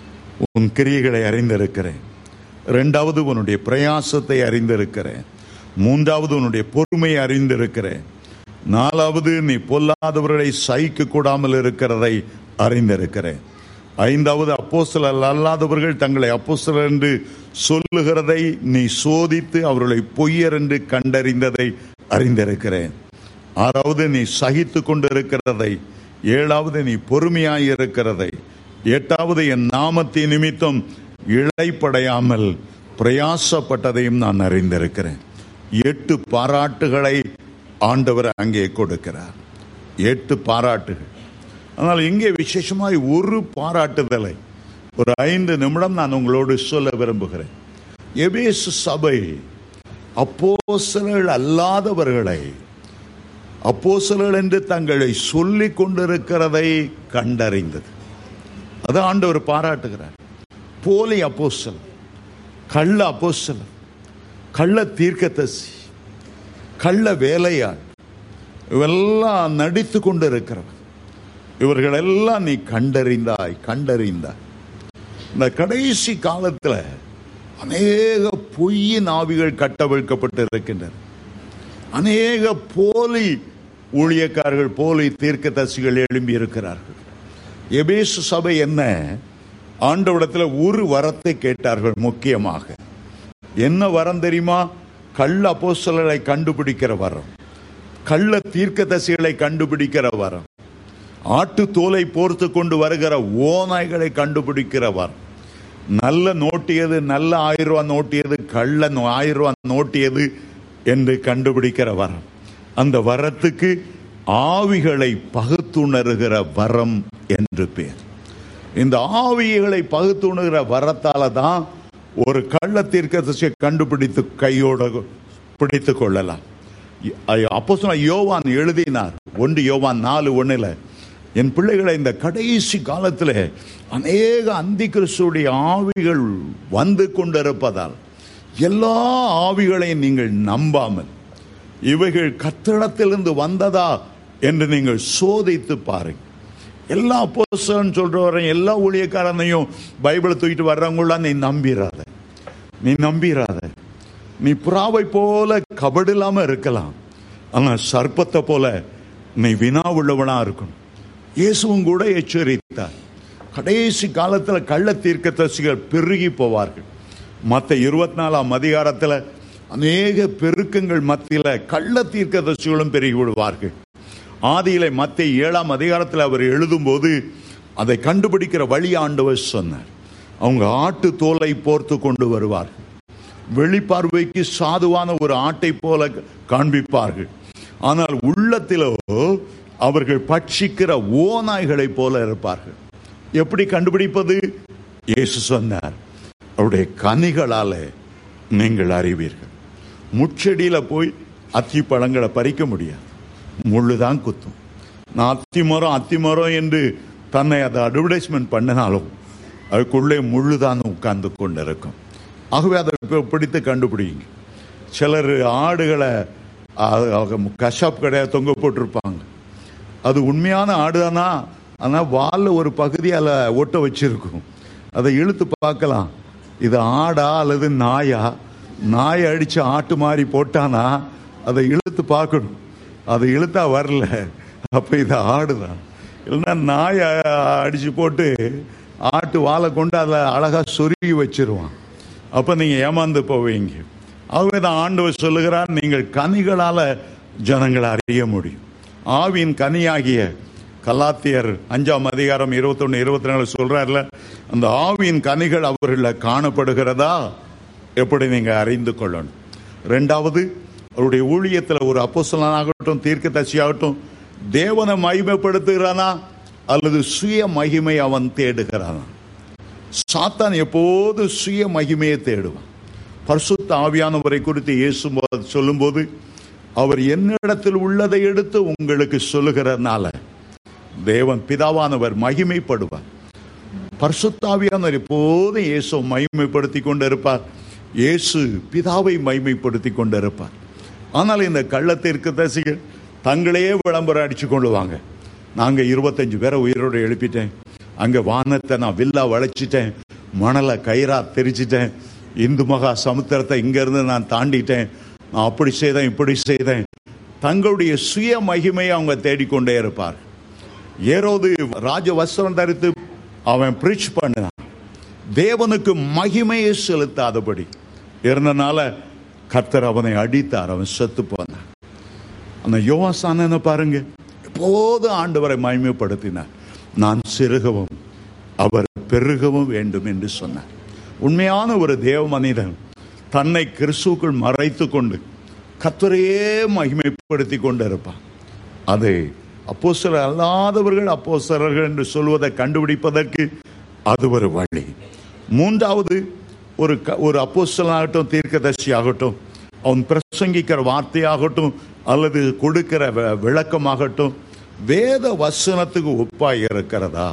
உன் கிரியைகளை அறிந்திருக்கிறேன் இரண்டாவது உன்னுடைய பிரயாசத்தை அறிந்திருக்கிறேன் மூன்றாவது உன்னுடைய பொறுமையை அறிந்திருக்கிறேன் நாலாவது நீ பொல்லாதவர்களை சகிக்க கூடாமல் இருக்கிறதை அறிந்திருக்கிறேன் ஐந்தாவது அப்போஸ்தலர் அல்லாதவர்கள் தங்களை அப்போஸ்தலர் என்று சொல்லுகிறதை நீ சோதித்து அவர்களை பொய்யர் என்று கண்டறிந்ததை அறிந்திருக்கிறேன் ஆறாவது நீ சகித்து கொண்டிருக்கிறதை ஏழாவது நீ பொறுமையாய் இருக்கிறதை எட்டாவது என் நாமத்தின் நிமித்தம் இழைப்படையாமல் பிரயாசப்பட்டதையும் நான் அறிந்திருக்கிறேன் எட்டு பாராட்டுகளை ஆண்டவர் அங்கே கொடுக்கிறார் எட்டு பாராட்டுகள் ஆனால் இங்கே விசேஷமாய் ஒரு பாராட்டுதலை ஒரு ஐந்து நிமிடம் நான் உங்களோடு சொல்ல விரும்புகிறேன் எபேசு சபை அப்போஸ்தலர்கள் அல்லாதவர்களை அப்போஸ்தலர்கள் என்று தங்களை சொல்லிக் கொண்டிருக்கிறதை கண்டறிந்தது அது ஆண்டவர் பாராட்டுகிறார் போலி அப்போஸ்தலர் கள்ள அப்போஸ்தலர் கள்ள தீர்க்கதரிசி கள்ள வேலையாள் இவெல்லாம் நடித்து கொண்டிருக்கிறவன் இவர்கள் எல்லாம் நீ கண்டறிந்தாய் கண்டறிந்தாய் இந்த கடைசி காலத்துல அநேக பொய்யின் ஆவிகள் கட்டவிழ்க்கப்பட்டு இருக்கின்றன அநேக போலி ஊழியக்காரர்கள் போலி தீர்க்கதரிசிகள் எழும்பி இருக்கிறார்கள் எபேசு சபை என்ன ஆண்டவிடத்துல ஒரு வரத்தை கேட்டார்கள் முக்கியமாக என்ன வரம் தெரியுமா கள்ள அப்போஸ்தலரை கண்டுபிடிக்கிற வரம் கள்ள தீர்க்கதரிசிகளை கண்டுபிடிக்கிற வரம் ஆட்டு தோலை போர்த்து கொண்டு வருகிற ஓநாய்களை கண்டுபிடிக்கிற வரம் நல்ல நோட்டியது நல்ல ஆயிரம் ரூபாய் நோட்டியது கள்ள நோ- ஆயிரம் ரூபாய் நோட்டியது என்று கண்டுபிடிக்கிற வரம் அந்த வரத்துக்கு ஆவிகளை பகுத்துணர்கிற வரம் என்று பேர் இந்த ஆவிகளை பகுத்துணுகிற வரத்தால தான் ஒரு கள்ள தீர்க்கதரிசியை கண்டுபிடித்து கையோட பிடித்து கொள்ளலாம் அப்போ யோவான் எழுதினார் ஒன்று யோவான் நாலு ஒண்ணுல என் பிள்ளைகளை இந்த கடைசி காலத்தில் அநேக அந்தி கிறிஸ்துடைய ஆவிகள் வந்து கொண்டிருப்பதால் எல்லா ஆவிகளையும் நீங்கள் நம்பாமல் இவைகள் கத்திடத்திலிருந்து வந்ததா என்று நீங்கள் சோதித்து பாருங்க எல்லா அப்போஸ்தலன் சொல்றவரையும் எல்லா ஊழியக்காரனையும் பைபிளை தூக்கிட்டு வர்றவங்களாம் நீ நம்பிராத நீ நம்பிராத நீ புறாவை போல கபடில்லாம இருக்கலாம் ஆனா சர்ப்பத்தை போல நீ வினா உள்ளவனா இருக்கணும் இயேசுவும் கூட எச்சரித்தார் கடைசி காலத்துல கள்ள தீர்க்கதரிசிகள் பெருகி போவார்கள் மத்த இருபத்தி நாலாம் அதிகாரத்துல அநேக பெருக்கங்கள் மத்தியில கள்ள தீர்க்கதரிசிகளும் பெருகி விடுவார்கள் ஆதியில மத்த ஏழாம் அதிகாரத்தில் அவர் எழுதும்போது அதை கண்டுபிடிக்கிற வழி ஆண்டவர் சொன்னார் அவங்க ஆட்டு தோலை போர்த்து கொண்டு வருவார்கள் வெளிப்பார்வைக்கு சாதுவான ஒரு ஆட்டை போல காண்பிப்பார்கள் ஆனால் உள்ளத்திலோ அவர்கள் பட்சிக்கிற ஓநாய்களை போல இருப்பார்கள் எப்படி கண்டுபிடிப்பது இயேசு சொன்னார் அவருடைய கனிகளால நீங்கள் அறிவீர்கள் முச்செடியில போய் அத்தி பழங்களை பறிக்க முடியாது முள்ளுதான் குத்தும் நான் அத்தி மரம் அத்தி மரம் என்று தன்னை அதை அட்வர்டைஸ்மெண்ட் பண்ணினாலும் அதுக்குள்ளே முள்ளுதான் உட்கார்ந்து கொண்டிருக்கும் ஆகவே அதை பி- பிடித்து கண்டுபிடிங்க சிலர் ஆடுகளை கஷாப் கடையாக தொங்க போட்டிருப்பாங்க அது உண்மையான ஆடுதானா ஆனால் வாலில் ஒரு பகுதியால் ஒட்ட வச்சிருக்கும் அதை இழுத்து பார்க்கலாம் இது ஆடா அல்லது நாயா நாயை அடித்து ஆட்டு மாதிரி போட்டானா அதை இழுத்து பார்க்கணும் அதை இழுத்தா வரல அப்போ இது ஆடுதான் இல்லைன்னா நாயை அடித்து போட்டு ஆட்டு வாழை கொண்டு அதை அழகாக சொருகி வச்சிருவான் அப்போ நீங்கள் ஏமாந்து போவீங்க ஆகவே தான் ஆண்டவர் சொல்லுகிறார் நீங்கள் கனிகளால ஜனங்களை அறிய முடியும் ஆவியின் கனியாகிய கலாத்தியர் அஞ்சாம் அதிகாரம் இருபத்தொன்னு இருபத்தி நாலு சொல்றாருல அந்த ஆவியின் கனிகள் அவர்களில் காணப்படுகிறதா எப்படி நீங்க அறிந்து கொள்ளணும் ரெண்டாவது அவருடைய ஊழியத்தில் ஒரு அப்போஸ்தலனாகட்டும் தீர்க்கதரிசியாகட்டும் தேவனை மகிமைப்படுத்துகிறானா அல்லது சுய மகிமை அவன் தேடுகிறானா சாத்தான் எப்போது சுய மகிமையை தேடுவான் பரிசுத்த ஆவியானவரை குறித்து இயேசு போ- சொல்லும்போது அவர் என்னிடத்தில் உள்ளதை எடுத்து உங்களுக்கு சொல்லுகிறதுனால தேவன் பிதாவானவர் மகிமைப்படுவார் பரிசுத்தாவியானவர் எப்போதும் இயேசு மகிமைப்படுத்தி கொண்டிருப்பார் இயேசு பிதாவை மகிமைப்படுத்தி கொண்டிருப்பார் ஆனால் இந்த கள்ளத்திற்கு தசிகள் தங்களையே விளம்பரம் அடிச்சு கொள்ளுவாங்க நாங்க இருபத்தஞ்சு பேரை உயிரோடு எழுப்பிட்டேன் அங்க வானத்தை நான் வில்லா வளைச்சிட்டேன் மணலை கயிறா தெரிச்சிட்டேன் இந்து மகா சமுத்திரத்தை இங்க இருந்து நான் தாண்டிட்டேன் நான் அப்படி செய்தேன் இப்படி செய்தேன் தங்களுடைய சுய மகிமையை அவங்க தேடிக்கொண்டே இருப்பார் ஏரோது ராஜ வஸ்திரம் தரித்து அவன் பிரீச் பண்ணினான் தேவனுக்கு மகிமையை செலுத்தாதபடி இருந்தனால கர்த்தர் அவனை அடித்தார் அவன் செத்து போனான் அந்த யோவாசான பாருங்க எப்போது ஆண்டவரை மகிமைப்படுத்தினார் நான் சிறுகவும் அவர் பெருகவும் வேண்டும் என்று சொன்னார் உண்மையான ஒரு தேவ மனிதன் தன்னை கிறிஸ்துக்குள் மறைத்து கொண்டு கத்தரையே மகிமைப்படுத்தி கொண்டு இருப்பான் அதை அப்போஸ்தலர் அல்லாதவர்கள் அப்போஸ்தலர்கள் என்று சொல்வதை கண்டுபிடிப்பதற்கு அது ஒரு வழி மூன்றாவது ஒரு க- ஒரு அப்போஸ்தலனாகட்டும் தீர்க்கதர்சி ஆகட்டும் அவன் பிரசங்கிக்கிற வார்த்தையாகட்டும் அல்லது கொடுக்கிற வி- விளக்கமாகட்டும் வேத வசனத்துக்கு ஒப்பாய் இருக்கிறதா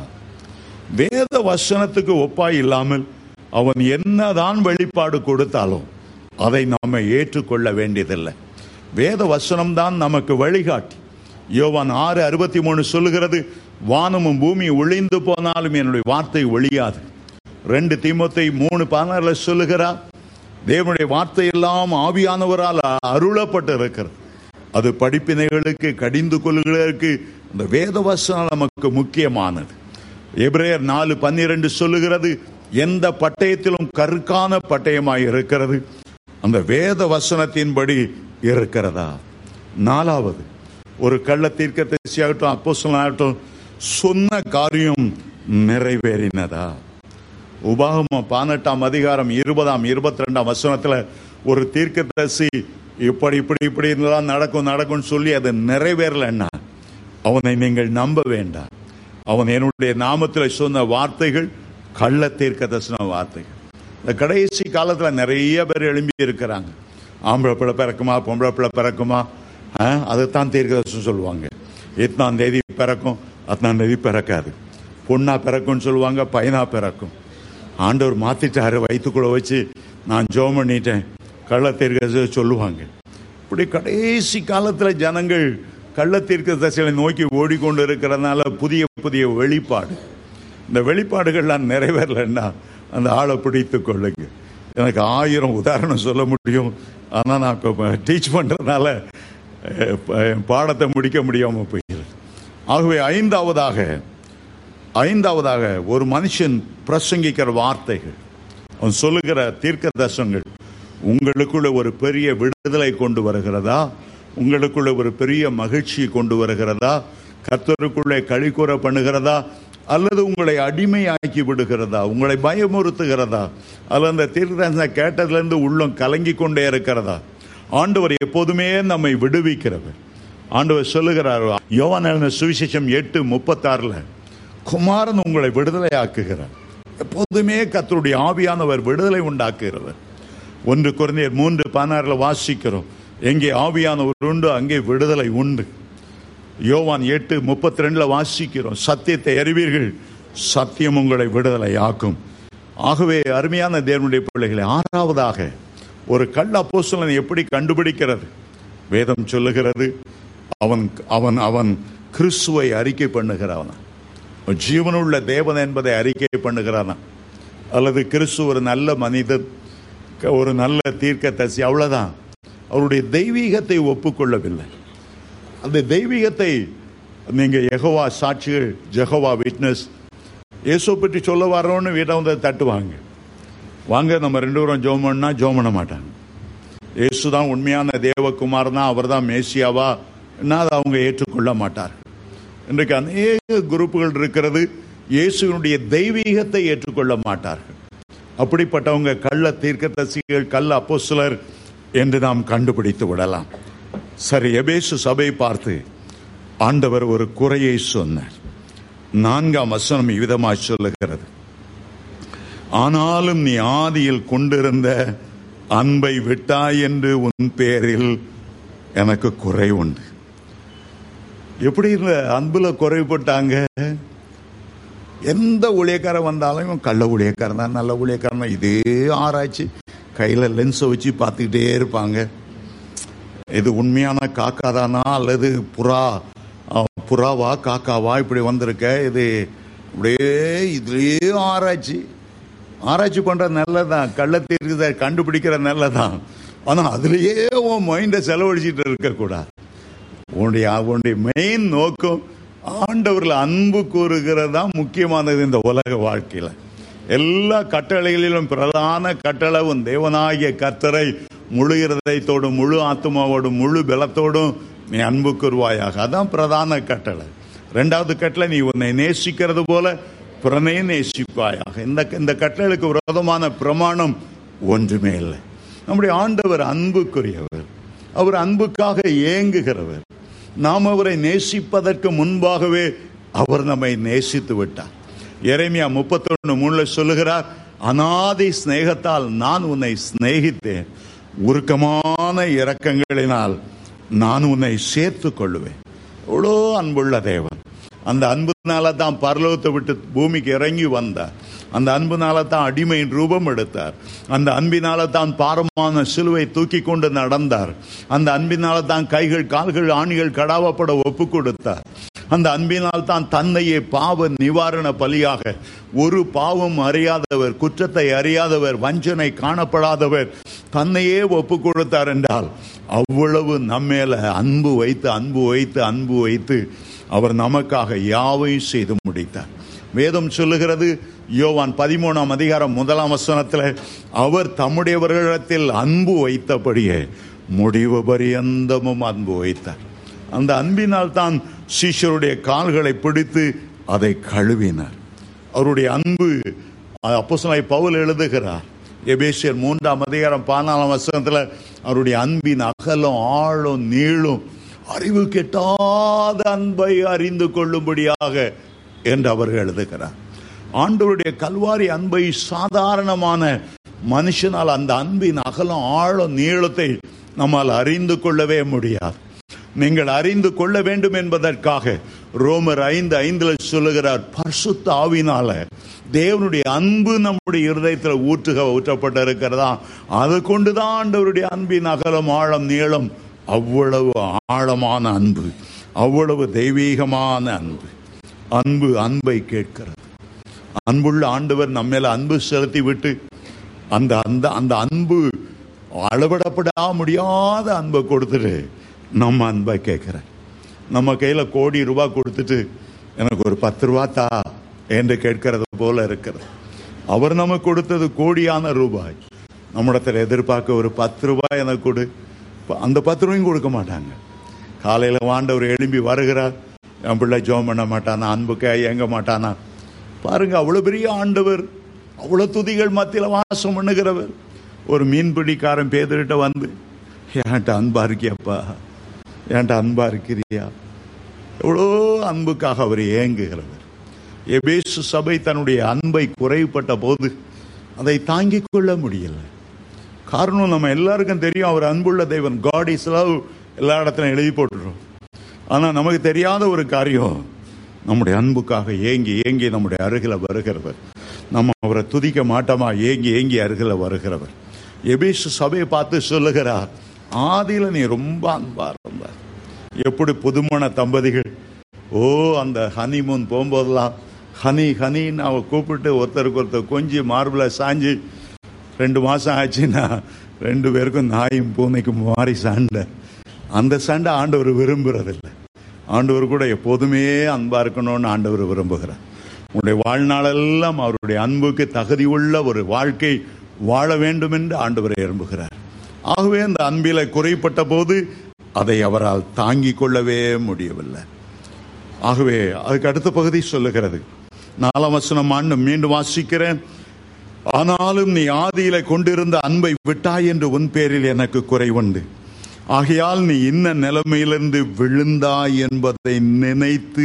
வேத வசனத்துக்கு ஒப்பாய் இல்லாமல் அவன் என்னதான் வெளிப்பாடு கொடுத்தாலும் அதை நாம ஏற்றுக்கொள்ள வேண்டியதில்லை வேத வசனம் தான் நமக்கு வழிகாட்டி யோவான் ஆறு அறுபத்தி மூணு சொல்லுகிறது வானமும் பூமி ஒளிந்து போனாலும் என்னுடைய வார்த்தை ஒழியாது ரெண்டு தீமோத்தை மூணு பதினாறுல சொல்லுகிறார் தேவனுடைய வார்த்தை எல்லாம் ஆவியானவரால் அருளப்பட்டு இருக்கிறது அது படிப்பினைகளுக்கு கடிந்து கொள்ளுகளுக்கு இந்த வேத வசனம் நமக்கு முக்கியமானது எபிரேயர் நாலு பன்னிரண்டு சொல்லுகிறது எந்த பட்டயத்திலும் கருக்கான பட்டயமாய் இருக்கிறது அந்த வேத வசனத்தின்படி இருக்கிறதா நாலாவது ஒரு கள்ள தீர்க்கதரிசியாகட்டும் அப்போஸ்தலனாகட்டும் சொன்ன காரியம் நிறைவேறினதா உபாகமம் பதினெட்டாம் அதிகாரம் இருபதாம் இருபத்தி ரெண்டாம் வசனத்துல ஒரு தீர்க்கதரிசி இப்படி இப்படி இப்படி இருந்தால் நடக்கும் நடக்கும்னு சொல்லி அது நிறைவேறலைன்னா அவனை நீங்கள் நம்ப வேண்டாம் அவன் என்னுடைய நாமத்தில் சொன்ன வார்த்தைகள் கள்ள தீர்க்க தரிசன வார்த்தைகள் இந்த கடைசி காலத்துல நிறைய பேர் எழும்பி இருக்கிறாங்க ஆம்பளை பிள்ளை பிறக்குமா பொம்பளை பிள்ளை பிறக்குமா ஆ, அதைத்தான் தீர்க்க தரிசனம் சொல்லுவாங்க இத்தனாம் தேதி பிறக்கும் அத்தனாம் தேதி பிறக்காது பொண்ணா பிறக்கும்னு சொல்லுவாங்க பையனா பிறக்கும் ஆண்டவர் மாத்திட்டாரு வயிற்றுக்குள்ள வச்சு நான் ஜோம் பண்ணிட்டேன் கள்ள தீர்க்க சொல்லுவாங்க இப்படி கடைசி காலத்துல ஜனங்கள் கள்ள தீர்க்க தரிசனை நோக்கி ஓடிக்கொண்டு இருக்கிறதுனால புதிய புதிய வெளிப்பாடு இந்த வெளிப்பாடுகள்லாம் நிறைவேறலைன்னா அந்த ஆளை பிடித்து கொள்ளுங்க எனக்கு ஆயிரம் உதாரணம் சொல்ல முடியும் ஆனால் நான் இப்போ டீச் பண்ணுறதுனால அஹ், ப- பாடத்தை முடிக்க முடியாமல் போயிடுது ஆகவே ஐந்தாவதாக ஐந்தாவதாக ஒரு மனுஷன் பிரசங்கிக்கிற வார்த்தைகள் அவன் சொல்லுகிற தீர்க்க தரிசனங்கள் உங்களுக்குள்ள ஒரு பெரிய விடுதலை கொண்டு வருகிறதா உங்களுக்குள்ள ஒரு பெரிய மகிழ்ச்சி கொண்டு வருகிறதா கர்த்தருக்குள்ளே கழிக்கூற பண்ணுகிறதா அல்லது உங்களை அடிமையாக்கி விடுகிறதா உங்களை பயமுறுத்துகிறதா அல்லது அந்த தீர்க்கதரிசனம் கேட்டதிலிருந்து உள்ளம் கலங்கி கொண்டே இருக்கிறதா ஆண்டவர் எப்போதுமே நம்மை விடுவிக்கிறவர் ஆண்டவர் சொல்லுகிறார் யோவான் எழுதின சுவிசேஷம் எட்டு முப்பத்தாறுல குமாரன் உங்களை விடுதலை ஆக்குகிறார் எப்போதுமே கர்த்தருடைய ஆவியானவர் விடுதலை உண்டாக்குகிறவர் ஒன்று குறைந்தர் மூன்று பதினாறுல வாசிக்கிறோம் எங்கே ஆவியானவர் உண்டு அங்கே விடுதலை உண்டு யோவான் எட்டு முப்பத்தி ரெண்டுல வாசிக்கிறோம் சத்தியத்தை அறிவீர்கள் சத்தியம் உங்களை விடுதலை ஆக்கும் ஆகவே அருமையான தேவனுடைய பிள்ளைகளை ஆறாவதாக ஒரு கள்ள அப்போஸ்தலனை எப்படி கண்டுபிடிக்கிறது வேதம் சொல்லுகிறது அவன் அவன் அவன் கிறிஸ்துவை அறிக்கை பண்ணுகிறவன் ஜீவனுள்ள தேவன் என்பதை அறிக்கை பண்ணுகிறானா அல்லது கிறிஸ்து ஒரு நல்ல மனிதன் க- ஒரு நல்ல தீர்க்க தரிசி அவ்வளவுதான் அவருடைய தெய்வீகத்தை ஒப்புக்கொள்ளவில்லை அந்த தெய்வீகத்தை நீங்க யெகோவா சாட்சிகள் ஜெகோவா விட்னஸ் இயேசு பற்றி சொல்ல வர்றோன்னு வீட்டை வந்து தட்டுவாங்க வாங்க நம்ம ரெண்டு பேரும் ஜோம் பண்ணா ஜோம் பண்ண மாட்டாங்க இயேசு தான் உண்மையான தேவகுமார் தான் அவர் தான் மேசியாவா அதை அவங்க ஏற்றுக்கொள்ள மாட்டார் இன்றைக்கு அநேக குரூப்புகள் இருக்கிறது இயேசுவினுடைய தெய்வீகத்தை ஏற்றுக்கொள்ள மாட்டார்கள் அப்படிப்பட்டவங்க கள்ள தீர்க்கதரிசிகள் கள்ள அப்போஸ்தலர் என்று நாம் கண்டுபிடித்து விடலாம் சரி எபேசு சபை பார்த்து ஆண்டவர் ஒரு குறையை சொன்னார் நான்காம் வசனம் இவ்விதமாய் சொல்லுகிறது ஆனாலும் நீ ஆதியில் கொண்டிருந்த அன்பை விட்டாய் என்று உன் பேரில் எனக்கு குறை உண்டு எப்படி இந்த அன்புல குறைபட்டாங்க எந்த ஊழியக்காரன் வந்தாலும் இவன் கள்ள ஊழியக்காரன் தான் நல்ல ஊழியக்காரன் தான். இதே ஆராய்ச்சி கையில லென்ஸை வச்சு பார்த்துக்கிட்டே இருப்பாங்க இது உண்மையான காக்கா தானா அல்லது புறா அஹ், புறாவா காக்காவா இப்படி வந்திருக்க இது அப்படியே இதுலயே ஆராய்ச்சி ஆராய்ச்சி பண்றது நல்லதான் கள்ளத்தீர்க்கு கண்டுபிடிக்கிற நல்லதான் ஆனா அதுலயே உன் மைண்டை செலவழிச்சிட்டு இருக்கக்கூடாது உன்னுடைய உன்னுடைய மெயின் நோக்கம் ஆண்டவர்ல அன்பு கூறுகிறது தான் முக்கியமானது இந்த உலக வாழ்க்கையில எல்லா கட்டளைகளிலும் பிரதான கட்டளை உன் தேவனாகிய கர்த்தரை முழு இருதயத்தோடும் முழு ஆத்மாவோடும் முழு பலத்தோடும் நீ அன்பு கூறுவாயாக அதான் பிரதான கட்டளை ரெண்டாவது கட்டளை நீ உன்னை நேசிக்கிறது போல பிறனை நேசிப்பாயாக இந்த இந்த கட்டளைக்கு விரோதமான பிரமாணம் ஒன்றுமே இல்லை நம்முடைய ஆண்டவர் அன்புக்குரியவர் அவர் அன்புக்காக ஏங்குகிறவர் நாம் அவரை நேசிப்பதற்கு முன்பாகவே அவர் நம்மை நேசித்து விட்டார் எரேமியா முப்பத்தொன்னு மூணுல சொல்லுகிறார் அனாதி சிநேகத்தால் நான் உன்னை சிநேகித்தேன் உருக்கமான இரக்கங்களினால் நான் உன்னை சேர்த்து கொள்ளுவேன் எவ்வளோ அன்புள்ள தேவன் அந்த அன்புனால தான் பரலோகத்தை விட்டு பூமிக்கு இறங்கி வந்தார் அந்த அன்புனால தான் அடிமையின் ரூபம் எடுத்தார் அந்த அன்பினால தான் பாரமான சிலுவை தூக்கி கொண்டு நடந்தார் அந்த அன்பினால தான் கைகள் கால்கள் ஆணிகள் கடாவப்பட ஒப்பு கொடுத்தார் அந்த அன்பினால் தான் தன்னையே பாவ நிவாரண பலியாக ஒரு பாவம் அறியாதவர் குற்றத்தை அறியாதவர் வஞ்சனை காணப்படாதவர் தன்னையே ஒப்பு கொடுத்தார் என்றால் அவ்வளவு நம்மேல அன்பு வைத்து அன்பு வைத்து அன்பு வைத்து அவர் நமக்காக யாவையும் செய்து முடித்தார் வேதம் சொல்லுகிறது யோவான் பதிமூணாம் அதிகாரம் முதலாம் வசனத்தில் அவர் தம்முடையவர்களிடத்தில் அன்பு வைத்தபடியே முடிவு பரியந்தமும் அன்பு வைத்தார் அந்த அன்பினால் தான் சீஷருடைய கால்களை பிடித்து அதை கழுவினார் அவருடைய அன்பு அப்போஸ்தலனாகிய பவுல் எழுதுகிறார் எபேசியர் மூன்றாம் அதிகாரம் பதினாலாம் வசனத்தில் அவருடைய அன்பின் அகலம் ஆழம் நீளும் அறிவு கெட்டாத அன்பை அறிந்து கொள்ளும்படியாக என்று அவர் எழுதுகிறார் ஆண்டவருடைய கல்வாரி அன்பை சாதாரணமான மனுஷனால் அந்த அன்பின் அகலம் ஆழம் நீளத்தை நம்மால் அறிந்து கொள்ளவே முடியாது நீங்கள் அறிந்து கொள்ள வேண்டும் என்பதற்காக ரோமர் ஐந்து ஐந்துல சொல்லுகிறார் பரிசுத்த ஆவினால தேவனுடைய அன்பு நம்முடைய இருதயத்தில் ஊற்றுக ஊற்றப்பட்டிருக்கிறதா அதை கொண்டுதான் ஆண்டவருடைய அன்பின் அகலம் ஆழம் நீளம் அவ்வளவு ஆழமான அன்பு அவ்வளவு தெய்வீகமான அன்பு அன்பு அன்பை கேட்கிறது அன்புள்ள ஆண்டவர் நம்ம மேல அன்பு செலுத்தி விட்டு அந்த அந்த அந்த அன்பு அளவிடப்படா முடியாத அன்பை கொடுத்துட்டு நம்ம அன்பை கேட்கிற நம்ம கையில கோடி ரூபாய் கொடுத்துட்டு எனக்கு ஒரு பத்து ரூபா தா என்று கேட்கிறது போல இருக்கிறது அவர் நமக்கு கொடுத்தது கோடியான ரூபாய் நம்மிடத்தில் எதிர்பார்க்க ஒரு பத்து ரூபாய் எனக்கு கொடு அந்த பத்து ரூபாயும் கொடுக்க மாட்டாங்க காலையில் வாண்டவர் எழும்பி வருகிறார் என் பிள்ளை ஜோம் பண்ண மாட்டானா அன்புக்கு இயங்க மாட்டானா பாருங்க அவ்வளவு பெரிய ஆண்டவர் அவ்வளவு துதிகள் மத்தியில் வாசம் பண்ணுகிறவர் ஒரு மீன்பிடிக்காரன் பேதர்கிட்ட வந்து ஏன்ட்ட அன்பா இருக்கியப்பா ஏன்ட்ட அன்பா இருக்கிறியா எவ்வளோ அன்புக்காக அவர் ஏங்குகிறவர் எபேசு சபை தன்னுடைய அன்பை குறைப்பட்ட போது அதை தாங்கிக் கொள்ள முடியல காரணம் நம்ம எல்லாருக்கும் தெரியும் அவர் அன்புள்ள தேவன் காட் இஸ் லவ் எல்லா இடத்துலையும் எழுதி போட்டுரும் ஆனால் நமக்கு தெரியாத ஒரு காரியம் நம்முடைய அன்புக்காக ஏங்கி ஏங்கி நம்முடைய அருகில் வருகிறவர் நம்ம அவரை துதிக்க மாட்டோமா ஏங்கி ஏங்கி அருகில் வருகிறவர் எபேசு சபையை பார்த்து சொல்லுகிறார் ஆதியில நீ ரொம்ப அன்பா இருந்தார் எப்படி புதுமண தம்பதிகள் ஓ அந்த ஹனிமூன் போகும்போதெல்லாம் ஹனி ஹனின்னு அவ கூப்பிட்டு ஒருத்தருக்கு ஒருத்தர் கொஞ்சி மார்பில் சாஞ்சு ரெண்டு மாசம் ஆச்சுன்னா ரெண்டு பேருக்கும் நாயும் பூனைக்கும் மாறி சண்டை அந்த சண்டை ஆண்டவர் விரும்புறதில்லை ஆண்டவர் கூட எப்போதுமே அன்பா இருக்கணும்னு ஆண்டவர் விரும்புகிறார் உன்னுடைய வாழ்நாளெல்லாம் அவருடைய அன்புக்கு தகுதி உள்ள ஒரு வாழ்க்கை வாழ வேண்டும் என்று ஆண்டவரை விரும்புகிறார் ஆகவே அந்த அன்பில குறைப்பட்ட போது அதை அவரால் தாங்கிக் கொள்ளவே முடியவில்லை ஆகவே அதுக்கு அடுத்த பகுதி சொல்லுகிறது நாலாம் வசனம் ஆண்டு மீண்டும் வாசிக்கிறேன் ஆனாலும் நீ ஆதியில கொண்டிருந்த அன்பை விட்டாய் என்று உன் பேரில் எனக்கு குறைவுண்டு ஆகையால் நீ இன்ன நிலைமையிலிருந்து விழுந்தாய் என்பதை நினைத்து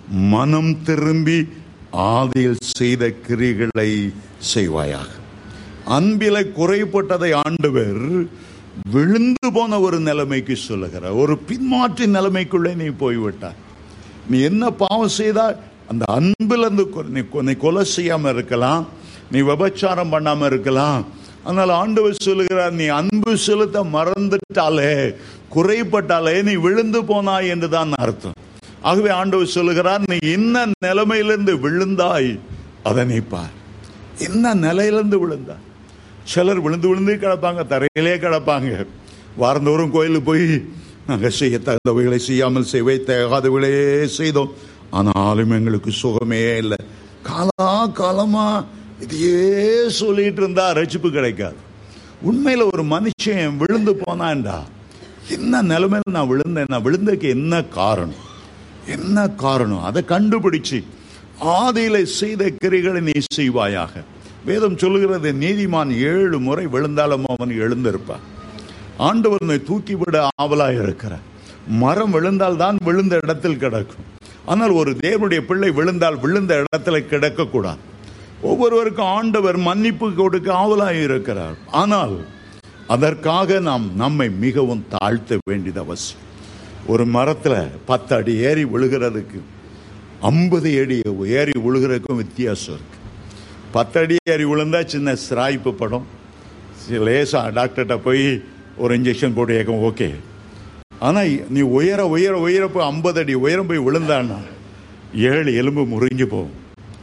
மனம் திரும்பி ஆதியில் செய்த கிரிகளை செய்வாயாக அன்பில குறைப்பட்டதை ஆண்டவர் விழுந்து போன ஒரு நிலைமைக்கு சொல்லுகிறார் ஒரு பின்மாற்றி நிலைமைக்குள்ளே நீ போய்விட்டாய் நீ என்ன பாவம் செய்தா அந்த அன்புல இருந்து கொ- நீ கொ- நீ கொலை செய்யாம இருக்கலாம் நீ விபச்சாரம் பண்ணாம இருக்கலாம் ஆனால் ஆண்டவர் சொல்லுகிறார் நீ அன்பு செலுத்த மறந்துட்டாலே குறைப்பட்டாலே நீ விழுந்து போனாய் என்றுதான் அர்த்தம் ஆகவே ஆண்டவர் சொல்லுகிறார் நீ என்ன நிலைமையிலிருந்து விழுந்தாய் அதை நீ பார் என்ன நிலையிலிருந்து விழுந்தாய் சிலர் விழுந்து விழுந்து கிடப்பாங்க தரையிலே கிடப்பாங்க வாரந்தோறும் கோயிலுக்கு போய் நாங்கள் செய்ய தகுந்தவைகளை செய்யாமல் செய்வை தகாதவைகளே செய்தோம் ஆனாலும் எங்களுக்கு சுகமே இல்லை காலா காலமா இதையே சொல்லிட்டு இருந்தா ரட்சிப்பு கிடைக்காது உண்மையில ஒரு மனுஷன் விழுந்து போனான்டா என்ன நிலைமையில நான் விழுந்தேன் நான் விழுந்ததுக்கு என்ன காரணம் என்ன காரணம் அதை கண்டுபிடிச்சு ஆதியில செய்த கிரிகளை நீ செய்வாயாக வேதம் சொல்லுகிறது நீதிமான் ஏழு முறை விழுந்தாலும் அவன் எழுந்திருப்பான் ஆண்டவர் உன்னை தூக்கிவிட ஆவலாய் இருக்கிறார் மரம் விழுந்தால் தான் விழுந்த இடத்தில் கிடக்கும் ஆனால் ஒரு தேவனுடைய பிள்ளை விழுந்தால் விழுந்த இடத்துல கிடக்கக்கூடாது ஒவ்வொருவருக்கும் ஆண்டவர் மன்னிப்பு கொடுக்க ஆவலாய் இருக்கிறார் ஆனால் அதற்காக நாம் நம்மை மிகவும் தாழ்த்த வேண்டியது அவசியம் ஒரு மரத்துல பத்து அடி ஏறி விழுகிறதுக்கு ஐம்பது அடி ஏறி விழுகிறதுக்கும் வித்தியாசம் இருக்கு பத்து அடி ஏறி விழுந்தா சின்ன சிராய்ப்பு படம் சி- லேசா டாக்டர்கிட்ட போய் ஒரு இன்ஜெக்ஷன் போட்டு கேட்கும் ஓகே ஆனா நீ உயர உயர உயர போய் ஐம்பது அடி உயரம் போய் விழுந்தான்னா ஏழு எலும்பு முறிஞ்சு போகும்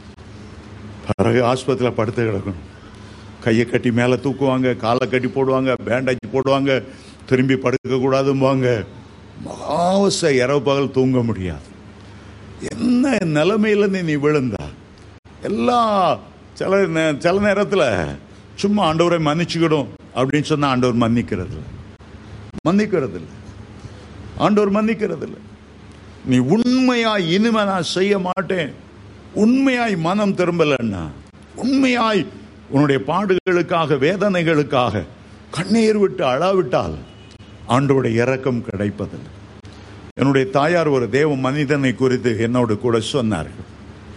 பிறகு ஆஸ்பத்திரியில் படுத்து கிடக்கணும் கையை கட்டி மேலே தூக்குவாங்க காலை கட்டி போடுவாங்க பேண்டேஜ் போடுவாங்க திரும்பி படுக்க கூடாதும்பாங்க மகாவச இரவு பகல் தூங்க முடியாது என்ன நிலைமையில நீ நீ விழுந்தா எல்லா சில நே- சில நேரத்தில் சும்மா ஆண்டவரை மன்னிச்சுக்கிடும் அப்படின்னு சொன்னா ஆண்டவர் மன்னிக்கிறது இல்ல. மன்னிக்கிறது இல்லை ஆண்டவர் மன்னிக்கிறது இல்லை நீ உண்மையாய் இனிமே நான் செய்ய மாட்டேன் உண்மையாய் மனம் திரும்பலன்னா உண்மையாய் உன்னுடைய பாடுகளுக்காக வேதனைகளுக்காக கண்ணீர் விட்டு அழாவிட்டால் ஆண்டோடைய இரக்கம் கிடைப்பதில்லை என்னுடைய தாயார் ஒரு தேவ மனிதனை குறித்து என்னோடு கூட சொன்னார்கள்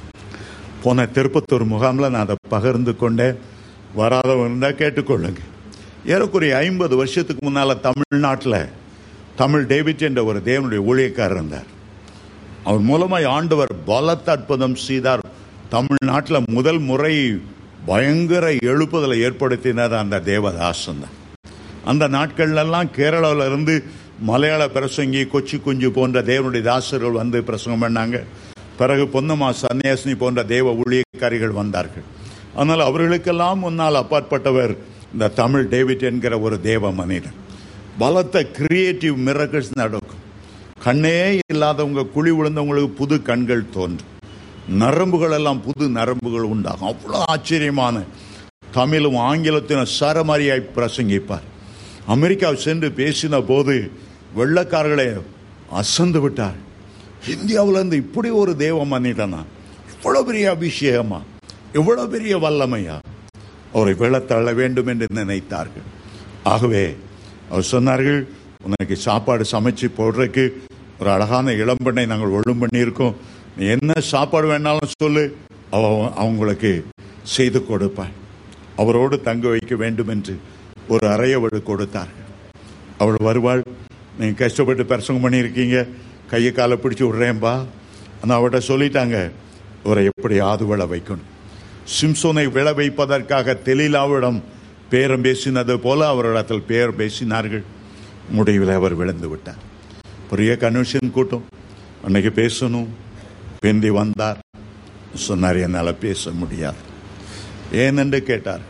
போன திருப்பத்தூர் முகாமில் நான் அதை பகிர்ந்து கொண்டேன் வராதவங்க இருந்தால் கேட்டுக்கொள்ளுங்க ஏறக்குறைய ஐம்பது வருஷத்துக்கு முன்னால் தமிழ்நாட்டில் தமிழ் டேவிட் என்ற ஒரு தேவனுடைய ஊழியக்காரர் இருந்தார் அவர் மூலமாய் ஆண்டவர் பலத்த அற்புதம் செய்தார் தமிழ்நாட்டில் முதல் முறை பயங்கர எழுப்புதலை ஏற்படுத்தினார் அந்த தேவதாசன் தான் அந்த நாட்கள்லாம் கேரளாவில் இருந்து மலையாள பிரசங்கி கொச்சி குஞ்சு போன்ற தேவனுடைய தாசர்கள் வந்து பிரசங்கம் பண்ணாங்க பிறகு பொன்னம்மா சன்னியாசினி போன்ற தேவ ஊழியக்காரிகள் வந்தார்கள் ஆனால் அவர்களுக்கெல்லாம் முன்னால் அப்பாற்பட்டவர் இந்த தமிழ் டேவிட் என்கிற ஒரு தேவ மனிதன் பலத்த கிரியேட்டிவ் மிரக்கல்ஸ் நடக்கும் கண்ணே இல்லாதவங்க குழி விழுந்தவங்களுக்கு புது கண்கள் தோன்றும் நரம்புகள் எல்லாம் புது நரம்புகள் உண்டாகும் அவ்வளோ ஆச்சரியமான தமிழும் ஆங்கிலத்திலும் சரமாரியாய் பிரசங்கிப்பார் அமெரிக்கா சென்று பேசின போது வெள்ளக்காரர்களை அசந்து விட்டார் இந்தியாவுல இருந்து இப்படி ஒரு தேவ மனிதனா இவ்வளவு பெரிய அபிஷேகமா இவ்வளவு பெரிய வல்லமையா அவரை வெள்ளத்தள்ள வேண்டும் என்று நினைத்தார்கள் ஆகவே அவர் சொன்னார்கள் உனக்கு சாப்பாடு சமைச்சு போடுறதுக்கு ஒரு அழகான இளம்பெண்ணை நாங்கள் ஒழுங்கு பண்ணியிருக்கோம் நீ என்ன சாப்பாடு வேணாலும் சொல்லு அவ அவங்களுக்கு செய்து கொடுப்பாள் அவரோடு தங்க வைக்க வேண்டும் என்று ஒரு அறையை அவள் கொடுத்தார்கள் அவள் வருவாள் நீங்க கஷ்டப்பட்டு பிரசங்கம் பண்ணியிருக்கீங்க கையை காலை பிடிச்சி விடுறேன்பா ஆனால் அவட்ட சொல்லிட்டாங்க இவரை எப்படி ஆதுவள வைக்கணும் சிம்சோனை விழ வைப்பதற்காக தெலிலாவிடம் பேரம் பேசினது போல அவரிடத்தில் பேர் பேசினார்கள் முடிவில் அவர் விழுந்து விட்டார் பெரிய கன்வென்ஷன் கூட்டம் அன்னைக்கு பேசணும் பெந்தி வந்தார் சொன்னார் என்னால் பேச முடியாது ஏனென்று கேட்டார்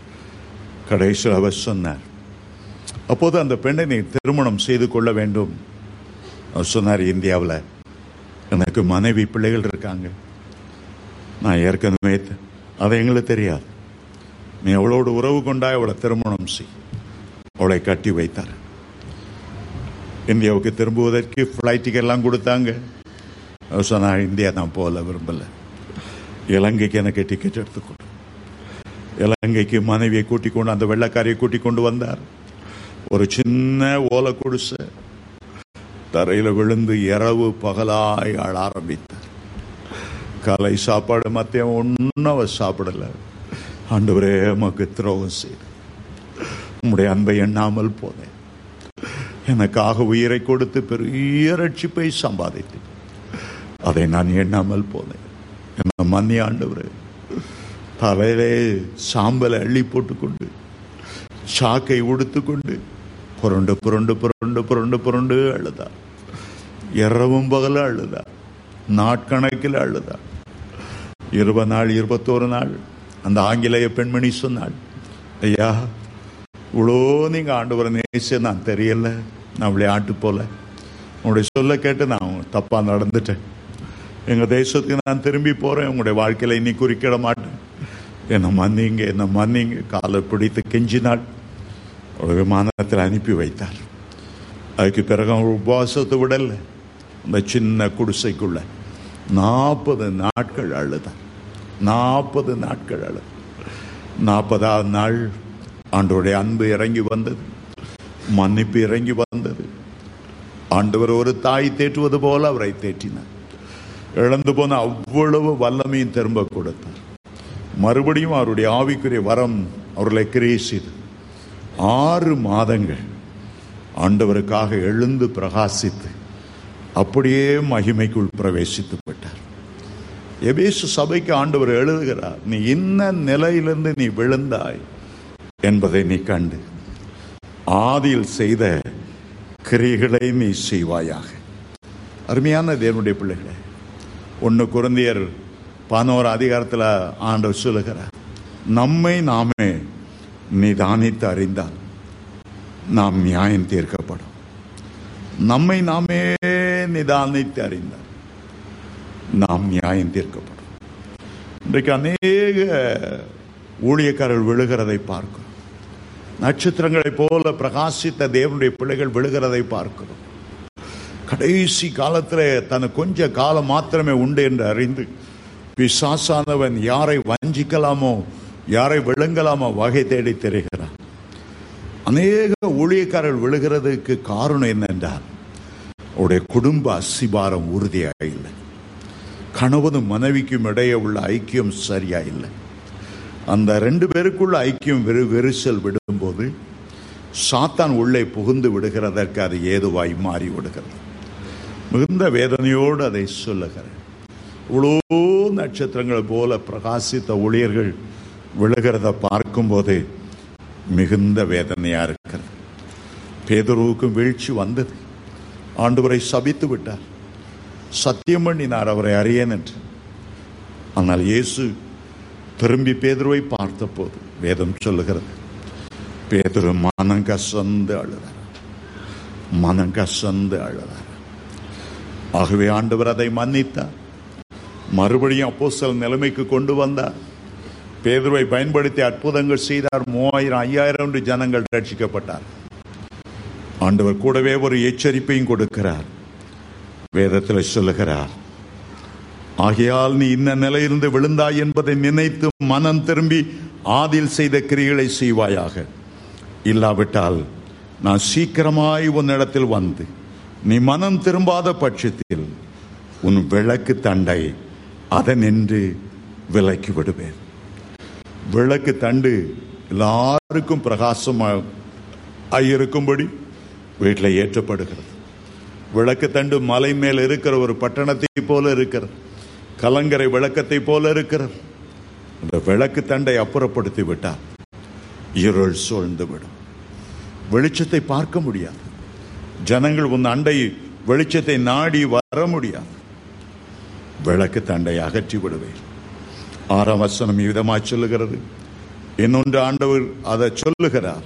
கடைசியில் அவர் சொன்னார் அப்போது அந்த பெண்ணை நீ திருமணம் செய்து கொள்ள வேண்டும் அவர் சொன்னார் இந்தியாவில் எனக்கு மனைவி பிள்ளைகள் இருக்காங்க நான் ஏற்கனவே த- அது எங்களுக்கு தெரியாது நீ அவளோடு உறவு கொண்டாய் அவளை திருமணம் செய் அவளை கட்டி வைத்தார் இந்தியாவுக்கு திரும்புவதற்கு ஃப்ளைட் டிக்கெட் எல்லாம் கொடுத்தாங்க அவர் சொன்னார் இந்தியா நான் போகல விரும்பல இலங்கைக்கு எனக்கு டிக்கெட் எடுத்துக்கொடு இலங்கைக்கு மனைவியை கூட்டிக் கொண்டு அந்த வெள்ளக்காரியை கூட்டிக் கொண்டு வந்தார் ஒரு சின்ன ஓலை குடிசை தரையில விழுந்து இரவு பகலாய் அழ ஆரம்பித்தார் காலை சாப்பாடு மத்தியம் ஒன்றும் அவர் சாப்பிடல ஆண்டவரே மக்கு துரோகம் செய்து உம்முடைய அன்பை எண்ணாமல் போனேன் எனக்காக உயிரை கொடுத்து பெரிய ரட்சிப்பை சம்பாதித்தேன் அதை நான் எண்ணாமல் போனேன் என்ன மன்னி ஆண்டவரே தலையிலே சாம்பலை அள்ளி போட்டுக்கொண்டு சாக்கை உடுத்துக்கொண்டு புரண்டு புரண்டு புரண்டு புரண்டு புரண்டு அழுதா இரவும் பகலும் அழுதா நாட்கணக்கில் அழுதா இருபது நாள் இருபத்தோரு நாள் அந்த ஆங்கிலேய பெண்மணி சொன்னாள் ஐயா இவ்வளோ நீங்க ஆண்டவரை நேச நான் தெரியல நான் விளையாட்டு போல உங்களுடைய சொல்ல கேட்டு நான் தப்பா நடந்துட்டேன் எங்க தேசத்துக்கு நான் திரும்பி போறேன் உங்களுடைய வாழ்க்கையில இனி குறிக்கிட மாட்டேன் என்னை மன்னிங்க என்னை மன்னிங்க காலை பிடித்து கெஞ்சினாள் ஒரு விமானத்தில் அனுப்பி வைத்தார் அதுக்கு பிறகு அவன் உபவாசத்தை விடல அந்த சின்ன குடிசைக்குள்ள நாற்பது நாட்கள் அழுதார் நாற்பது நாட்கள் அழுது நாற்பதாவது நாள் ஆண்டவருடைய அன்பு இறங்கி வந்தது மன்னிப்பு இறங்கி வந்தது ஆண்டவர் ஒரு தாய் தேற்றுவது போல அவரை தேற்றினார் இழந்து போன அவ்வளவு வல்லமையும் திரும்ப கொடுத்தார் மறுபடியும் அவருடைய ஆவிக்குரிய வரம் அவர்களை கிரியை செய்து ஆறு மாதங்கள் ஆண்டவருக்காக எழுந்து பிரகாசித்து அப்படியே மகிமைக்குள் பிரவேசித்து விட்டார் எபேசு சபைக்கு ஆண்டவர் எழுதுகிறார் நீ இன்ன நிலையிலிருந்து நீ விழுந்தாய் என்பதை நீ கண்டு ஆதியில் செய்த கிரிகளை நீ செய்வாயாக அருமையான தேவனுடைய பிள்ளைகளே ஒன்று குருந்தியர் பதினோரு அதிகாரத்தில் ஆண்டவர் சொல்லுகிறார் நம்மை நாமே நிதானித்து அறிந்தால் நாம் நியாயம் தீர்க்கப்படும் நம்மை நாமே நிதானித்து அறிந்தால் நாம் நியாயம் தீர்க்கப்படும் இன்றைக்கு அநேக ஊழியக்காரர்கள் விழுகிறதை பார்க்கிறோம் நட்சத்திரங்களைப் போல பிரகாசித்த தேவனுடைய பிள்ளைகள் விழுகிறதை பார்க்கிறோம் கடைசி காலத்தில் தனக்கு கொஞ்ச காலம் மாத்திரமே உண்டு என்று அறிந்து பிசாசானவன் யாரை வஞ்சிக்கலாமோ யாரை விழுங்கலாமோ வகை தேடி தெரிகிறான் அநேக ஊழியக்காரர்கள் விழுகிறதுக்கு காரணம் என்னென்றால் அவருடைய குடும்ப அசிபாரம் உறுதியாக இல்லை கணவனும் மனைவிக்கும் இடையே உள்ள ஐக்கியம் சரியா இல்லை அந்த ரெண்டு பேருக்குள்ள ஐக்கியம் வெறு வெரிசல் விடும்போது சாத்தான் உள்ளே புகுந்து விடுகிறதற்கு அது ஏதுவாய் மாறி விடுகிறது மிகுந்த வேதனையோடு அதை சொல்லுகிறேன் இவ்வளோ நட்சத்திரங்கள் போல பிரகாசித்த ஊழியர்கள் விழுகிறத பார்க்கும்போது மிகுந்த வேதனையா இருக்கிறது பேதுருவுக்கும் வீழ்ச்சி வந்தது ஆண்டவரை சபித்து விட்டார் சத்தியம் பண்ணினார் அவரை அறியேன் என்று ஆனால் இயேசு திரும்பி பேதுருவை பார்த்தபோது வேதம் சொல்லுகிறது பேதுரு மனம் கசந்து அழுதார் மனம் கசந்து அழுதார் ஆகவே ஆண்டவர் அதை மன்னித்தார் மறுபடியும் அப்போ சில நிலைமைக்கு கொண்டு வந்தார் பேதுருவை பயன்படுத்தி அற்புதங்கள் செய்தார் மூவாயிரம் ஐயாயிரம் என்று ஜனங்கள் ரட்சிக்கப்பட்டார் ஆண்டவர் கூடவே ஒரு எச்சரிப்பையும் கொடுக்கிறார் வேதத்தில் சொல்லுகிறார் ஆகையால் நீ இந்த நிலையிலிருந்து விழுந்தாய் என்பதை நினைத்து மனம் திரும்பி ஆதில் செய்த கிரிகளை செய்வாயாக இல்லாவிட்டால் நான் சீக்கிரமாய் உன்னிடத்தில் வந்து நீ மனம் திரும்பாத பட்சத்தில் உன் விளக்கு தண்டை அதனின்று விலக்கி விடுவேன் விளக்கு தண்டு எல்லாருக்கும் பிரகாசமாக இருக்கும்படி வீட்டில் ஏற்றப்படுகிறது விளக்கு தண்டு மலை மேல் இருக்கிற ஒரு பட்டணத்தை போல இருக்கிறது கலங்கரை விளக்கத்தை போல இருக்கிறது அந்த விளக்கு தண்டை அப்புறப்படுத்தி விட்டால் இருள் சூழ்ந்து விடும் வெளிச்சத்தை பார்க்க முடியாது ஜனங்கள் உன் அண்டை வெளிச்சத்தை நாடி வர முடியாது விளக்கு தண்டை அகற்றி விடுவேன் ஆறாம் வசனம் விதமாய் சொல்லுகிறது இன்னொன்று ஆண்டவர் அதை சொல்லுகிறார்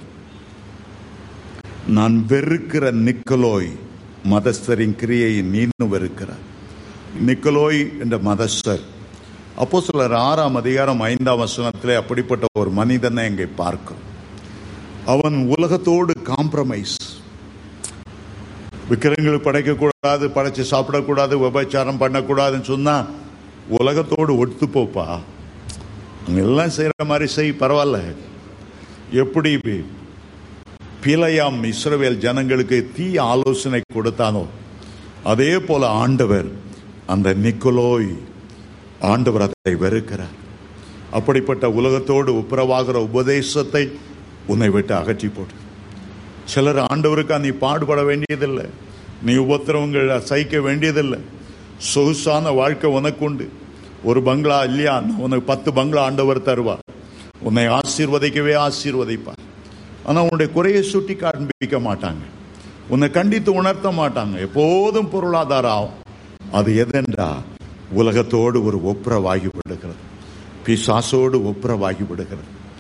நான் வெறுக்கிற நிக்கலோய் மதஸ்தரின் கிரியை நீனும் வெறுக்கிறார் நிக்கலோய் என்ற மதஸ்தர் அப்போ சிலர் ஆறாம் அதிகாரம் ஐந்தாம் வசனத்திலே அப்படிப்பட்ட ஒரு மனிதனை இங்கே பார்க்கிறோம் அவன் உலகத்தோடு காம்ப்ரமைஸ் விக்கிரங்களுக்கு படைக்கக்கூடாது படைச்சு சாப்பிடக்கூடாது விபச்சாரம் பண்ணக்கூடாதுன்னு சொன்னா உலகத்தோடு ஒத்து போப்பா அங்க எல்லாம் செய்யற மாதிரி செய் பரவாயில்ல எப்படி பிழையாம் இஸ்ரவேல் ஜனங்களுக்கு தீ ஆலோசனை கொடுத்தானோ அதே போல ஆண்டவர் அந்த நிக்கோலோய் ஆண்டவர் அதை வெறுக்கிறார் அப்படிப்பட்ட உலகத்தோடு ஒப்புரவாகிற உபதேசத்தை உன்னை விட்டு அகற்றி போடு சிலர் ஆண்டவருக்கா நீ பாடுபட வேண்டியதில்லை நீ உபத்திரவங்கள் சகிக்க வேண்டியதில்லை சொகுசான வாழ்க்கை உனக்குண்டு ஒரு பங்களா இல்லையா உனக்கு பத்து பங்களா ஆண்டவர் தருவார் உன்னை ஆசீர்வதிக்கவே ஆசீர்வதிப்பார் ஆனா உன்னுடைய குறையை சுட்டி காண்பிக்க மாட்டாங்க உன்னை கண்டித்து உணர்த்த மாட்டாங்க எப்போதும் பொருளாதாரம் அது எதென்றா உலகத்தோடு ஒரு ஒப்புரவாகி விடுகிறது பிசாசோடு ஒப்புரவாகி விடுகிறது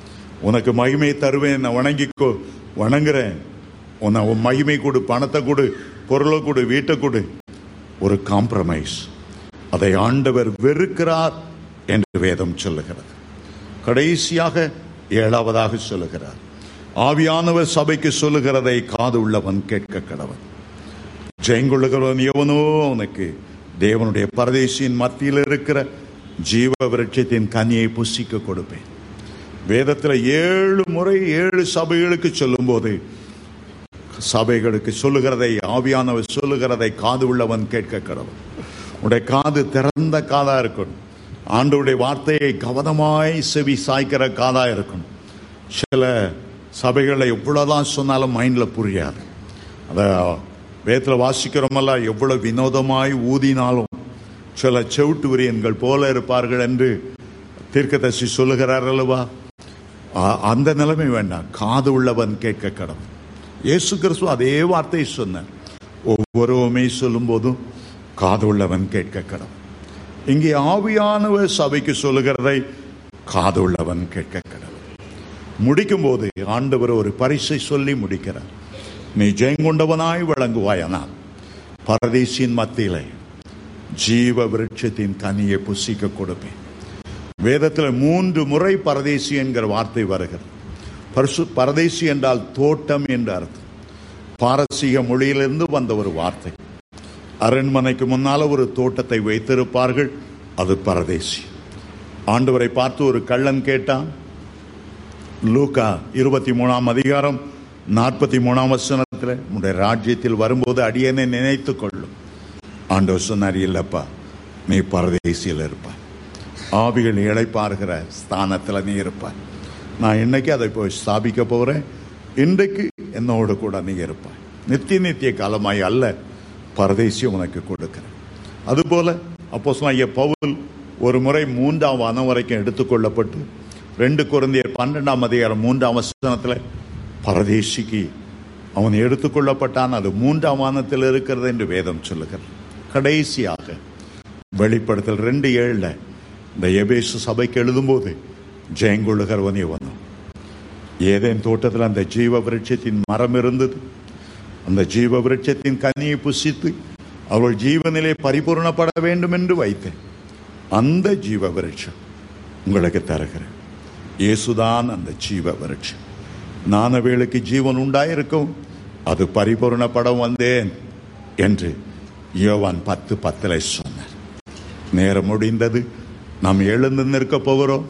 உனக்கு மகிமை தருவேன் நான் வணங்கிக்கோ வணங்குறேன் உன்னை உன் மகிமை கொடு பணத்தை கொடு பொருளை கொடு வீட்டை கொடு ஒரு காம்ப்ரமைஸ் அதை ஆண்டவர் வெறுக்கிறார் என்று வேதம் சொல்லுகிறது கடைசியாக ஏழாவதாக சொல்லுகிறார் ஆவியானவர் சபைக்கு சொல்லுகிறதை காது உள்ளவன் கேட்க கடவன் ஜெயங்கொள்ளுகிறவன் எவனோ அவனுக்கு தேவனுடைய பரதேசியின் மத்தியில் இருக்கிற ஜீவ விருட்சத்தின் கனியை புசிக்க கொடுப்பேன் வேதத்தில் ஏழு முறை ஏழு சபைகளுக்கு சொல்லும்போது சபைகளுக்கு சொல்லுகிறதை ஆவியானவர் சொல்லுகிறதை காது உள்ளவன் கேட்க கடவுள் உடைய காது திறந்த காதா இருக்கணும் ஆண்டவருடைய வார்த்தையை கவனமாய் செவி சாய்க்கிற காதா இருக்கணும் சில சபைகளை எவ்வளவுதான் சொன்னாலும் மைண்ட்ல புரியாது அத வேத்துல வாசிக்கிறோமல்ல எவ்வளவு வினோதமாய் ஊதினாலும் சில செவிட்டு விரியன்கள் போல இருப்பார்கள் என்று தீர்க்கதரிசி சொல்லுகிறார் அல்லவா ஆ- அந்த நிலைமை வேண்டாம் காது உள்ளவன் கேட்க கடவுள் இயேசு கிறிஸ்து அதே வார்த்தையை சொன்னார் ஒவ்வொருவமே சொல்லும் போதும் காது உள்ளவன் கேட்க கடவுள் இங்கே ஆவியானவர் சபைக்கு சொல்லுகிறதை காது உள்ளவன் கேட்க கடவுள் முடிக்கும் போது ஆண்டவர் ஒரு பரிசை சொல்லி முடிக்கிறார் நீ ஜெயங்கொண்டவனாய் விளங்குவாயனால் பரதேசியின் மத்தியிலே ஜீவ விருட்சத்தின் கனியை புசிக்க கொடுப்பேன் வேதத்தில் மூன்று முறை பரதேசி என்கிற வார்த்தை வருகிறது பரிசு பரதேசி என்றால் தோட்டம் என்று அர்த்தம் பாரசீக மொழியிலிருந்து வந்த ஒரு வார்த்தை அரண்மனைக்கு முன்னால ஒரு தோட்டத்தை வைத்திருப்பார்கள் அது பரதேசி ஆண்டவரை பார்த்து ஒரு கள்ளன் கேட்டான் லூக்கா இருபத்தி மூணாம் அதிகாரம் நாற்பத்தி மூணாம் வசனத்தில் உன்னுடைய ராஜ்யத்தில் வரும்போது அடியனை நினைத்துக் கொள்ளும் ஆண்டவர் சொன்னார் இல்லப்பா நீ பரதேசியில் இருப்பாய் ஆவிகள் இழைப்பாருகிற ஸ்தானத்தில் நீ இருப்பாய் நான் இன்னைக்கு அதை போய் ஸ்தாபிக்க போகிறேன் இன்றைக்கு என்னோடு கூட நீ இருப்பாய் நித்திய நித்திய காலமாய் அல்ல பரதேசி உனக்கு கொடுக்கிறேன் அதுபோல அப்போ ஐயா பவுல் ஒரு முறை மூன்றாம் வானம் வரைக்கும் எடுத்துக்கொள்ளப்பட்டு ரெண்டு குழந்தையர் பன்னெண்டாம் அதிகாரம் மூன்றாம் வசனத்தில் பரதேசிக்கு அவன் எடுத்துக்கொள்ளப்பட்டான் அது மூன்றாம் வானத்தில் இருக்கிறது என்று வேதம் சொல்லுகிறது கடைசியாக வெளிப்படுத்தல் ரெண்டு ஏழுல இந்த எபேசு சபைக்கு எழுதும்போது ஜெயங்கொள்ளுகிறவன் இவனும் ஏதேன் தோட்டத்தில் அந்த ஜீவ விருட்சத்தின் மரம் இருந்தது அந்த ஜீவ விருட்சத்தின் கனியை புசித்து அவள் ஜீவனிலே பரிபூர்ணப்பட வேண்டும் என்று வைத்தேன் அந்த ஜீவ விருட்சம் உங்களுக்கு தருகிறேன் இயேசுதான் அந்த ஜீவ விருட்சம் நானவேளுக்கு ஜீவன் உண்டாயிருக்கும் அது பரிபூர்ணப்பட வந்தேன் என்று யோவான் பத்து பத்தில் சொன்னார் நேரம் முடிந்தது நாம் எழுந்து நிற்க போகிறோம்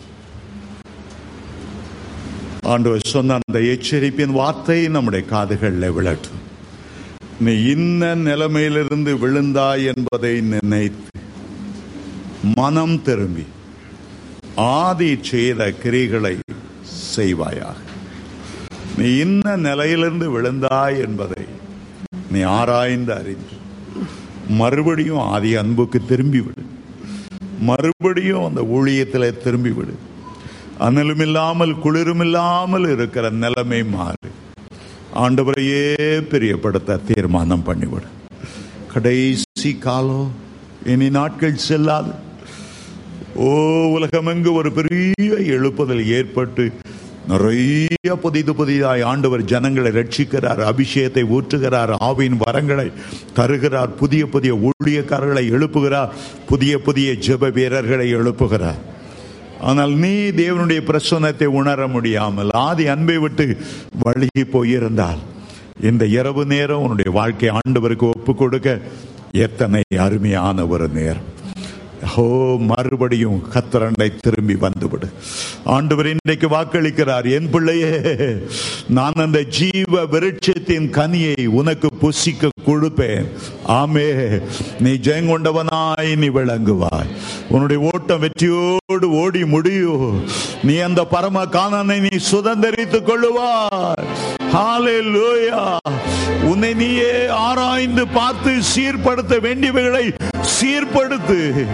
ஆண்டவர் சொன்ன அந்த எச்சரிப்பின் வார்த்தை நம்முடைய காதுகளில் விழட்டும் நீ இன்ன நிலைமையிலிருந்து விழுந்தாய் என்பதை நினைத்து மனம் திரும்பி ஆதி செய்த கிரிகளை செய்வாயாக நீ இன்ன நிலையிலிருந்து விழுந்தாய் என்பதை நீ ஆராய்ந்து அறிந்து மறுபடியும் ஆதி அன்புக்கு திரும்பி விடு மறுபடியும் அந்த ஊழியத்தில் திரும்பி விடு அனலும் இல்லாமல் குளிரும் இல்லாமல் இருக்கிற நிலைமை மாறு ஆண்டவரையே பிரியப்படுத்த தீர்மானம் பண்ணிவிடு கடைசி காலம் இனி நாட்கள் செல்லாது ஓ உலகமெங்கு ஒரு பெரிய எழுப்புதல் ஏற்பட்டு நிறைய புதிது புதிதாய் ஆண்டவர் ஜனங்களை ரட்சிக்கிறார் அபிஷேகத்தை ஊற்றுகிறார் ஆவின் வரங்களை தருகிறார் புதிய புதிய ஊழியக்காரர்களை எழுப்புகிறார் புதிய புதிய ஜெப வீரர்களை எழுப்புகிறார் ஆனால் நீ தேவனுடைய பிரசன்னத்தை உணர முடியாமல் ஆதி அன்பை விட்டு வழுகி போயிருந்தால் இந்த இரவு நேரம் உன்னுடைய வாழ்க்கை ஆண்டவருக்கு ஒப்பு கொடுக்க எத்தனை அருமையான ஒரு நேரம் ஓ மறுபடியும் கத்தரண்டை திரும்பி வந்துவிடு ஆண்டவர் இன்றைக்கு வாக்களிக்கிறார் என் பிள்ளையே நான் அந்த ஜீவ விருட்சத்தின் கனியை உனக்கு புசிக்க கொடுப்பேன் ஆமே நீ ஜெயங்கொண்டவனாய் நீ விளங்குவாய் உன்னுடைய ஓட்டம் வெற்றியோடு ஓடி முடியும் நீ அந்த பரம காணனை நீ சுதந்திரித்துக் கொள்ளுவாய் ஹalleluya உன்னை நீயே ஆராய்ந்து பார்த்து சீர்படுத்த வேண்டியவைகளை சீர்படுத்து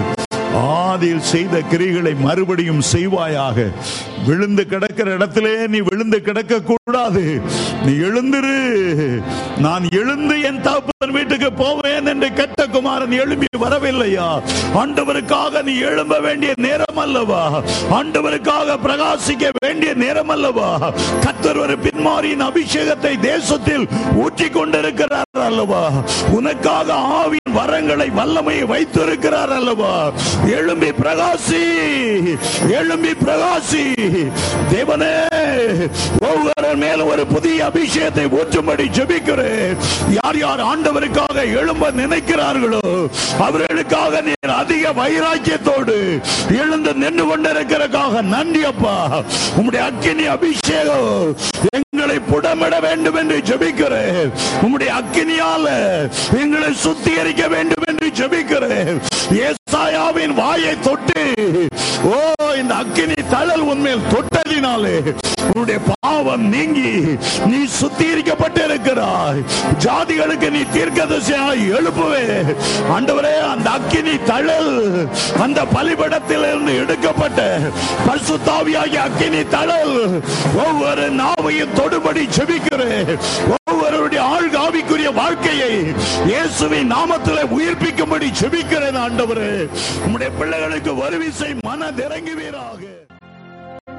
ஆதியில் செய்த கிரிகளை மறுபடியும் செய்வாயாக விழுந்து கிடக்கிற இடத்திலே நீ விழுந்து கிடக்க கூடாது நீ எழுந்திரு நான் எழுந்து என் தகப்பன் வீட்டுக்கு போவேன் என்று கெட்ட குமாரன் எழும்பி வரவில்லையா ஆண்டவருக்காக நீ எழும்ப வேண்டிய நேரம் அல்லவா ஆண்டவருக்காக பிரகாசிக்க வேண்டிய நேரம் அல்லவா கத்தர் ஒரு பின்மாரியின் அபிஷேகத்தை தேசத்தில் ஊற்றி கொண்டிருக்கிறார் அல்லவா உனக்காக ஆவியின் வரங்களை வல்லமையை வைத்திருக்கிறார் அல்லவா எழும்பி பிரகாசி எழும்பி பிரகாசி தேவனே ஒவ்வொரு மேலும் ஒரு புதிய அபிஷேகத்தை ஊற்றும்படி ஜெபிக்கிறேன் யார் யார் ஆண்டவருக்காக எழும்ப நினைக்கிறார்களோ அவர்களுக்காக நீர் அதிக வைராக்கியத்தோடு எழுந்து நின்று கொண்டிருக்கிறதுக்காக நன்றி அப்பா உம்முடைய அக்கினி அபிஷேகம் எங்களை புடமிட வேண்டும் என்று ஜெபிக்கிறேன் உம்முடைய அக்கினியால எங்களை சுத்திகரிக்க வேண்டும் என்று ஜெபிக்கிறேன் ஏசாயாவின் வாயை தொட்டு ஓ இந்த அக்கினி தழல் உண்மையில் தொட்டதினாலே உன்னுடைய பாவம் நீங்கி நீ சுத்திகரிக்கப்பட்டு இருக்கிறாய் ஜாதிகளுக்கு நீ தீர்க்கதரிசியாய் எழுப்புவே ஆண்டவரே அந்த அக்கினி தழல் அந்த பலிபடத்தில் இருந்து எடுக்கப்பட்ட பரிசுத்தாவியாகிய அக்கினி தழல் ஒவ்வொரு நாவையும் தொடுபடி ஜெபிக்கிறேன் ஒவ்வொருடைய ஆழ்காவிக்குரிய வாழ்க்கையை இயேசுவின் நாமத்தில் உயிர்ப்பிக்கும்படி ஜெபிக்கிறேன் ஆண்டவரே உம்முடைய பிள்ளைகளுக்கு வருவிசை மன இறங்குவீராக